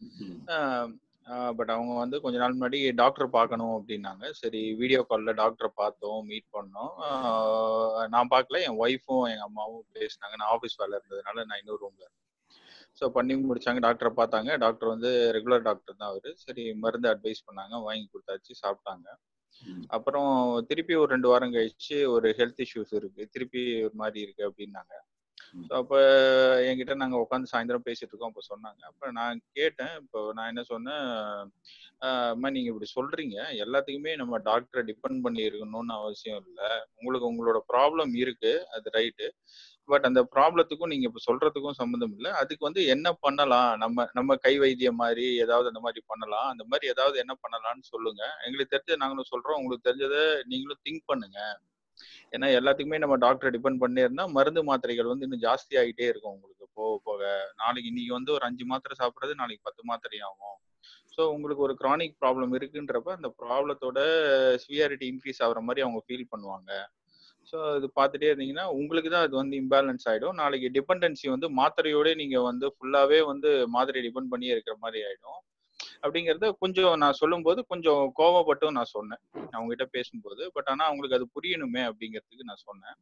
பட் அவங்க வந்து கொஞ்ச நாள் முன்னாடி டாக்டர் பார்க்கணும் அப்படின்னாங்க சரி வீடியோ காலில் டாக்டரை பார்த்தோம் மீட் பண்ணோம் ஆஹ் நான் பார்க்கல என் ஒய்ஃபும் எங்கள் அம்மாவும் பேசினாங்க நான் ஆஃபீஸ் வேலை இருந்ததுனால நான் இன்னொரு ரூம்ல இருந்தேன் ஸோ பண்ணி முடிச்சாங்க டாக்டரை பார்த்தாங்க டாக்டர் வந்து ரெகுலர் டாக்டர் தான் அவரு சரி மருந்து அட்வைஸ் பண்ணாங்க வாங்கி கொடுத்தாச்சு சாப்பிட்டாங்க அப்புறம் திருப்பி ஒரு ரெண்டு வாரம் கழிச்சு ஒரு ஹெல்த் இஷ்யூஸ் இருக்கு திருப்பி ஒரு மாதிரி இருக்கு அப்படின்னாங்க ஸோ அப்போ என்கிட்ட நாங்கள் உட்காந்து சாயந்தரம் பேசிட்டு இருக்கோம் அப்போ சொன்னாங்க அப்போ நான் கேட்டேன் இப்போ நான் என்ன சொன்னேன் ஆஹ் அம்மா நீங்கள் இப்படி சொல்றீங்க எல்லாத்துக்குமே நம்ம டாக்டரை டிபெண்ட் பண்ணி இருக்கணும்னு அவசியம் இல்லை உங்களுக்கு உங்களோட ப்ராப்ளம் இருக்கு அது ரைட்டு பட் அந்த ப்ராப்ளத்துக்கும் நீங்க இப்ப சொல்றதுக்கும் சம்மந்தம் இல்லை அதுக்கு வந்து என்ன பண்ணலாம் நம்ம நம்ம கை வைத்தியம் மாதிரி ஏதாவது அந்த மாதிரி பண்ணலாம் அந்த மாதிரி ஏதாவது என்ன பண்ணலாம்னு சொல்லுங்க எங்களுக்கு தெரிஞ்ச நாங்களும் சொல்றோம் உங்களுக்கு தெரிஞ்சதை நீங்களும் திங்க் பண்ணுங்க ஏன்னா எல்லாத்துக்குமே நம்ம டாக்டரை டிபெண்ட் பண்ணி இருந்தா மருந்து மாத்திரைகள் வந்து இன்னும் ஜாஸ்தி ஆகிட்டே இருக்கும் உங்களுக்கு போக போக நாளைக்கு இன்னைக்கு வந்து ஒரு அஞ்சு மாத்திரை சாப்பிட்றது நாளைக்கு பத்து மாத்திரை ஆகும் ஸோ உங்களுக்கு ஒரு க்ரானிக் ப்ராப்ளம் இருக்குன்றப்ப அந்த ப்ராப்ளத்தோட சிவியாரிட்டி இன்க்ரீஸ் ஆகுற மாதிரி அவங்க ஃபீல் பண்ணுவாங்க ஸோ இது பார்த்துட்டே இருந்தீங்கன்னா உங்களுக்கு தான் அது வந்து இம்பேலன்ஸ் ஆகிடும் நாளைக்கு டிபெண்டன்சி வந்து மாத்திரையோட நீங்கள் வந்து ஃபுல்லாகவே வந்து மாத்திரை டிபெண்ட் பண்ணியே இருக்கிற மாதிரி ஆகிடும் அப்படிங்கிறத கொஞ்சம் நான் சொல்லும்போது கொஞ்சம் கோவப்பட்டும் நான் சொன்னேன் அவங்ககிட்ட பேசும்போது பட் ஆனால் அவங்களுக்கு அது புரியணுமே அப்படிங்கிறதுக்கு நான் சொன்னேன்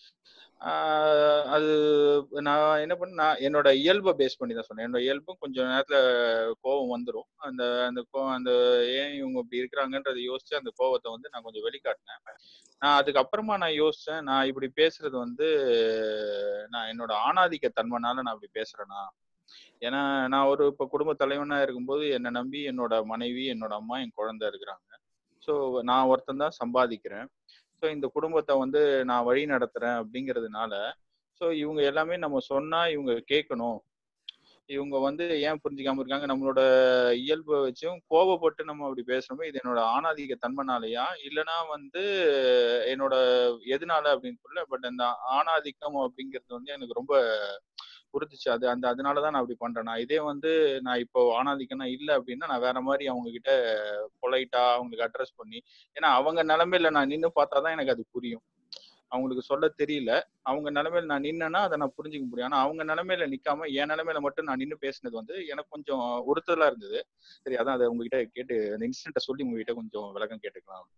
ஆஹ் அது நான் என்ன பண்ண நான் என்னோட இயல்பை பேஸ் பண்ணி தான் சொன்னேன் என்னோட இயல்பும் கொஞ்சம் நேரத்துல கோவம் வந்துடும் அந்த அந்த கோ அந்த ஏன் இவங்க இப்படி இருக்கிறாங்கன்றதை யோசிச்சு அந்த கோவத்தை வந்து நான் கொஞ்சம் வெளிக்காட்டினேன் நான் அதுக்கப்புறமா நான் யோசிச்சேன் நான் இப்படி பேசுறது வந்து நான் என்னோட ஆணாதிக்க தன்மைனால நான் இப்படி பேசுறேனா ஏன்னா நான் ஒரு இப்போ குடும்ப தலைவனா இருக்கும்போது என்னை நம்பி என்னோட மனைவி என்னோட அம்மா என் குழந்தை இருக்கிறாங்க ஸோ நான் ஒருத்தன் தான் சம்பாதிக்கிறேன் ஸோ இந்த குடும்பத்தை வந்து நான் வழி நடத்துறேன் அப்படிங்கிறதுனால ஸோ இவங்க எல்லாமே நம்ம சொன்னா இவங்க கேட்கணும் இவங்க வந்து ஏன் புரிஞ்சுக்காம இருக்காங்க நம்மளோட இயல்பை வச்சும் கோவப்பட்டு நம்ம அப்படி பேசுறோமோ இது என்னோட ஆணாதிக்க தன்மைனாலயா இல்லைன்னா வந்து என்னோட எதனால அப்படின்னு சொல்லல பட் அந்த ஆணாதிக்கம் அப்படிங்கிறது வந்து எனக்கு ரொம்ப புரிஞ்சிச்சு அது அந்த அதனாலதான் நான் அப்படி பண்றேன் நான் இதே வந்து நான் இப்போ ஆணாதிக்கம்னா இல்லை அப்படின்னா நான் வேற மாதிரி அவங்க கிட்ட பொலைட்டா அவங்களுக்கு அட்ரஸ் பண்ணி ஏன்னா அவங்க நிலைமையில நான் நின்று பார்த்தாதான் எனக்கு அது புரியும் அவங்களுக்கு சொல்ல தெரியல அவங்க நிலைமையில நான் நின்னேன்னா அதை நான் புரிஞ்சுக்க முடியும் ஆனா அவங்க நிலைமையில நிக்காம என் நிலைமையில மட்டும் நான் நின்று பேசினது வந்து எனக்கு கொஞ்சம் உறுத்தலா இருந்தது சரி அதான் அதை உங்ககிட்ட கேட்டு அந்த இன்சிடென்ட்டை சொல்லி உங்ககிட்ட கொஞ்சம் விளக்கம் கேட்டுக்கலாம்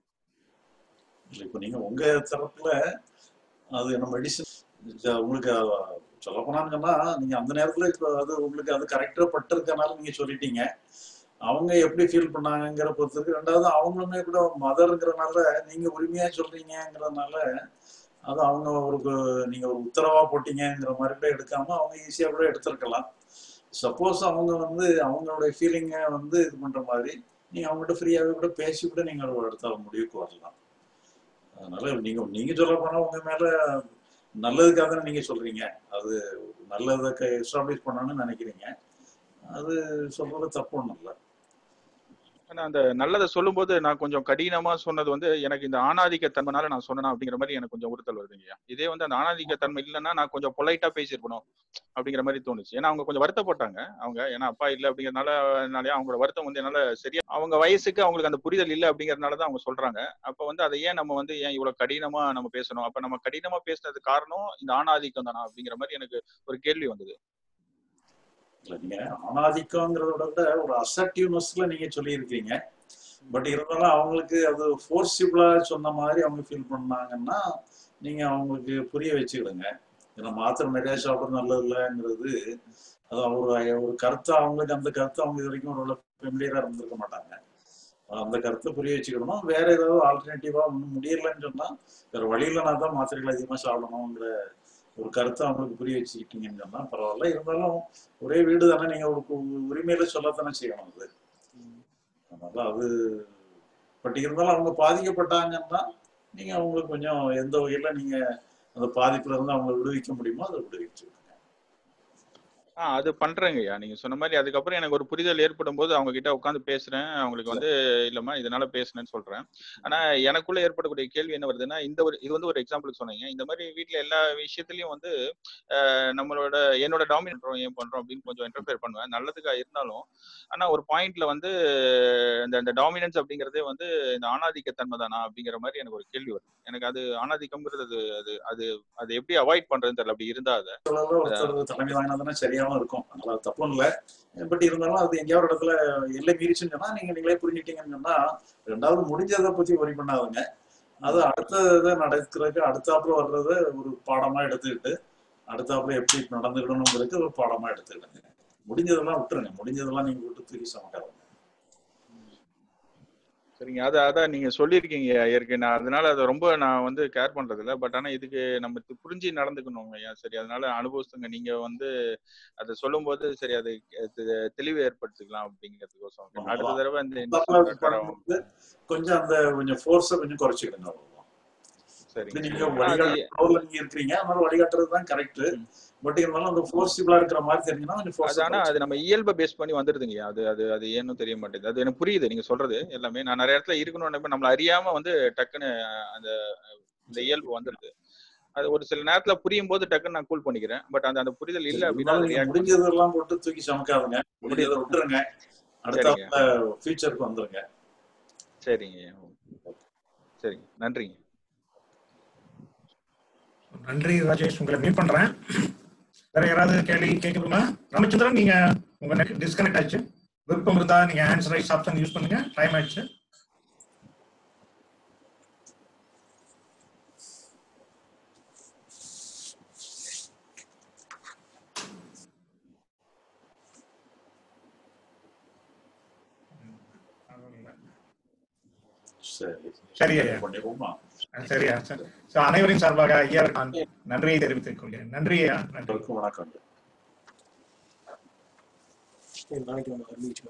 இப்போ நீங்க உங்க தரப்புல அது என்ன மெடிசன் உங்களுக்கு சொல்ல போனான்னு சொன்னா நீங்க அந்த நேரத்துல இப்போ அது உங்களுக்கு அது கரெக்டா பட்டிருக்கனால நீங்க சொல்லிட்டீங்க அவங்க எப்படி ஃபீல் பண்ணாங்கங்கிற பொறுத்திருக்கு ரெண்டாவது அவங்களுமே கூட மதருங்கிறனால நீங்க உரிமையா சொல்றீங்கிறதுனால அது அவங்க ஒரு நீங்க ஒரு உத்தரவா போட்டீங்கிற மாதிரி கூட எடுக்காம அவங்க ஈஸியா கூட எடுத்திருக்கலாம் சப்போஸ் அவங்க வந்து அவங்களுடைய ஃபீலிங்கை வந்து இது பண்ற மாதிரி நீங்க அவங்ககிட்ட ஃப்ரீயாவே கூட பேசி கூட நீங்க ஒரு இடத்துல முடிவுக்கு வரலாம் அதனால நீங்க நீங்க சொல்ல போனா உங்க மேல நல்லதுக்காக தானே நீங்க சொல்றீங்க அது நல்லதை எஸ்டாப்ளிஷ் பண்ணணும்னு நினைக்கிறீங்க அது சொல்றது தப்பு ஒண்ணும் இல்லை ஆனா அந்த நல்லதை சொல்லும்போது நான் கொஞ்சம் கடினமா சொன்னது வந்து எனக்கு இந்த ஆணாதிக்க தன்மைனால நான் சொன்னேன் அப்படிங்கிற மாதிரி எனக்கு கொஞ்சம் உறுத்தல் வருதுங்கய்யா இதே வந்து அந்த ஆணாதிக்க தன்மை இல்லைன்னா நான் கொஞ்சம் பொலைட்டா பேசியிருக்கணும் அப்படிங்கிற மாதிரி தோணுச்சு ஏன்னா அவங்க கொஞ்சம் வருத்தப்பட்டாங்க அவங்க ஏன்னா அப்பா இல்லை அப்படிங்கறதுனால அதனாலே அவங்களோட வருத்தம் வந்து என்னால சரியா அவங்க வயசுக்கு அவங்களுக்கு அந்த புரிதல் இல்லை அப்படிங்கறதுனால தான் அவங்க சொல்றாங்க அப்ப வந்து அதை ஏன் நம்ம வந்து ஏன் இவ்வளவு கடினமா நம்ம பேசணும் அப்ப நம்ம கடினமா பேசுனது காரணம் இந்த ஆணாதிக்கம் தானா அப்படிங்கிற மாதிரி எனக்கு ஒரு கேள்வி வந்தது இல்ல நீங்க ஆணாதிக்கங்கிறத விட ஒரு அசர்டிவ்னஸ்ல நீங்க சொல்லியிருக்கீங்க பட் இருந்தாலும் அவங்களுக்கு அது ஃபோர்சிபிளா சொன்ன மாதிரி அவங்க ஃபீல் பண்ணாங்கன்னா நீங்க அவங்களுக்கு புரிய வச்சுக்கிடுங்க ஏன்னா மாத்திரை நிறைய சாப்பிட நல்லது இல்லைங்கிறது அது ஒரு ஒரு கருத்தை அவங்களுக்கு அந்த கருத்தை அவங்க இது வரைக்கும் ஒரு ஃபெமிலியரா இருந்திருக்க மாட்டாங்க அந்த கருத்தை புரிய வச்சுக்கிடணும் வேற ஏதாவது ஆல்டர்னேட்டிவா ஒன்றும் முடியலன்னு சொன்னா வேற வழியில நான் தான் மாத்திரைகள் அதிகமா சாப்பிடணுங்கிற ஒரு கருத்தை அவங்களுக்கு புரிய வச்சுக்கிட்டீங்கன்னு சொன்னா பரவாயில்ல இருந்தாலும் ஒரே வீடு தானே நீங்க ஒரு உரிமையில சொல்லத்தானே செய்யணும் அது அதனால அது பட் இருந்தாலும் அவங்க பாதிக்கப்பட்டாங்கன்னா நீங்க அவங்களுக்கு கொஞ்சம் எந்த வகையில நீங்க அந்த பாதிப்புல இருந்து அவங்களை விடுவிக்க முடியுமோ அதை விடுவிச்சு ஆ அது பண்றேங்கய்யா நீங்க சொன்ன மாதிரி அதுக்கப்புறம் எனக்கு ஒரு புரிதல் ஏற்படும் போது அவங்க கிட்ட உட்காந்து பேசுறேன் அவங்களுக்கு வந்து இல்லம்மா இதனால பேசுனேன்னு சொல்றேன் ஆனா எனக்குள்ள ஏற்படக்கூடிய கேள்வி என்ன வருதுன்னா இந்த ஒரு இது வந்து ஒரு எக்ஸாம்பிளுக்கு சொன்னீங்க இந்த மாதிரி வீட்ல எல்லா விஷயத்துலயும் வந்து அஹ், நம்மளோட என்னோட டாமினேட் ஏன் பண்றோம் அப்படின்னு கொஞ்சம் இன்டர்ஃபியர் பண்ணுவேன் நல்லதுக்கா இருந்தாலும் ஆனா ஒரு பாயிண்ட்ல வந்து இந்த இந்த டாமினன்ஸ் அப்படிங்கறதே வந்து இந்த ஆணாதிக்கத்தன்மை தானா அப்படிங்கிற மாதிரி எனக்கு ஒரு கேள்வி வருது எனக்கு அது ஆணாதிக்கம்ங்கிறது அது அது அது அது எப்படி அவாய்ட் பண்றதுன்னு தெரியல அப்படி இருந்தா அதை அளவுல ஒருத்தர் தலைமை வாங்கினதுன்னா சரியாவும் இருக்கும் அதனால அது தப்பும் இல்லை பட் இருந்தாலும் அது எங்கேயாவது ஒரு இடத்துல எல்லை மீறிச்சுன்னு சொன்னா நீங்க நீங்களே புரிஞ்சுட்டீங்கன்னு சொன்னா ரெண்டாவது முடிஞ்சதை பத்தி ஒரி பண்ணாதுங்க அது அடுத்த இதை நடக்கிறதுக்கு அடுத்தாப்புல வர்றத ஒரு பாடமா எடுத்துக்கிட்டு அடுத்தாப்புல எப்படி நடந்துக்கணுங்கிறதுக்கு ஒரு பாடமா எடுத்துக்கிடுங்க முடிஞ்சதெல்லாம் விட்டுருங்க முடிஞ்சதெல்லாம் நீங்க விட்டு தூக்கி சமைக்காதுங்க சரிங்க அது அதான் நீங்க சொல்லியிருக்கீங்க ஏற்கனவே நான் அதனால அதை ரொம்ப நான் வந்து கேர் பண்றது இல்ல பட் ஆனா இதுக்கு நம்ம இது புரிஞ்சு நடந்துக்கணும் ஐயா சரி அதனால அனுபவத்துங்க நீங்க வந்து அதை சொல்லும்போது சரி அது தெ- தெளிவு ஏற்படுத்திக்கலாம் அப்படிங்கிறதுக்கோசம் அடுத்த தடவை இந்த இந்த அடுத்தாப்புல தடவை பண்ணும்போது கொஞ்சம் அந்த கொஞ்சம் ஃபோர்ஸை கொஞ்சம் குறைச்சிக்கிடுங்க அவ்வளவுதான் இது சரிங்க நீங்க ஆனா அது வழிகாட்டுறதுல நீங்க இருக்கிறீங்க அதனால வழிகாட்டுறது தான் கரெக்ட் பட் இருந்தாலும் அந்த ஃபோர்ஸிபிளா இருக்கிற மாதிரி தெரிஞ்சுன்னா கொஞ்சம் அது ஃபோர்ஸ் ஆனா அது நம்ம இயல்பை பேஸ் பண்ணி வந்துருதுங்க அது அது அது ஏன்னு தெரிய மாட்டேங்குது அது எனக்கு புரியுது நீங்க சொல்றது எல்லாமே நான் நிறைய இடத்துல இருக்கணும்னு நம்மள அறியாம வந்து டக்குன்னு அந்த இந்த இயல்பு வந்துருது அது ஒரு சில நேரத்துல புரியும் போது டக்குன்னு நான் கூல் பண்ணிக்கிறேன் பட் அந்த அந்த புரிதல் இல்ல அப்படின்னா இருந்தாலும் அது நீங்க react முடிஞ்சதெல்லாம் போட்டு தூக்கி சமைக்காதுங்க முடிஞ்சதை விட்டுருங்க சரிங்க அடுத்தாப்புல ஃபியூச்சருக்கு வந்துருங்க சரிங்க சரிங்க நன்றிங்க நன்றி ராஜேஷ் உங்களை மீட் பண்றேன் வேற யாராவது கேள்வி கேட்கணுமா ராமச்சந்திரன் நீங்க உங்க நெட் டிஸ்கனெக்ட் ஆச்சு விருப்பம் இருந்தா நீங்க ஹேண்ட்ஸ் ரைஸ் ஆப்ஷன் யூஸ் பண்ணுங்க டைம் ஆயிடுச்சு சரி சரி ஐயா பண்ணிடுவோமா சரியா சரி So, அனைவரின் சார்பாக ஐயா நான் நன்றியை தெரிவித்துக் கொள்கிறேன் நன்றி ஐயா நன்றி வணக்கம் நாளைக்கு நம்ம மீட்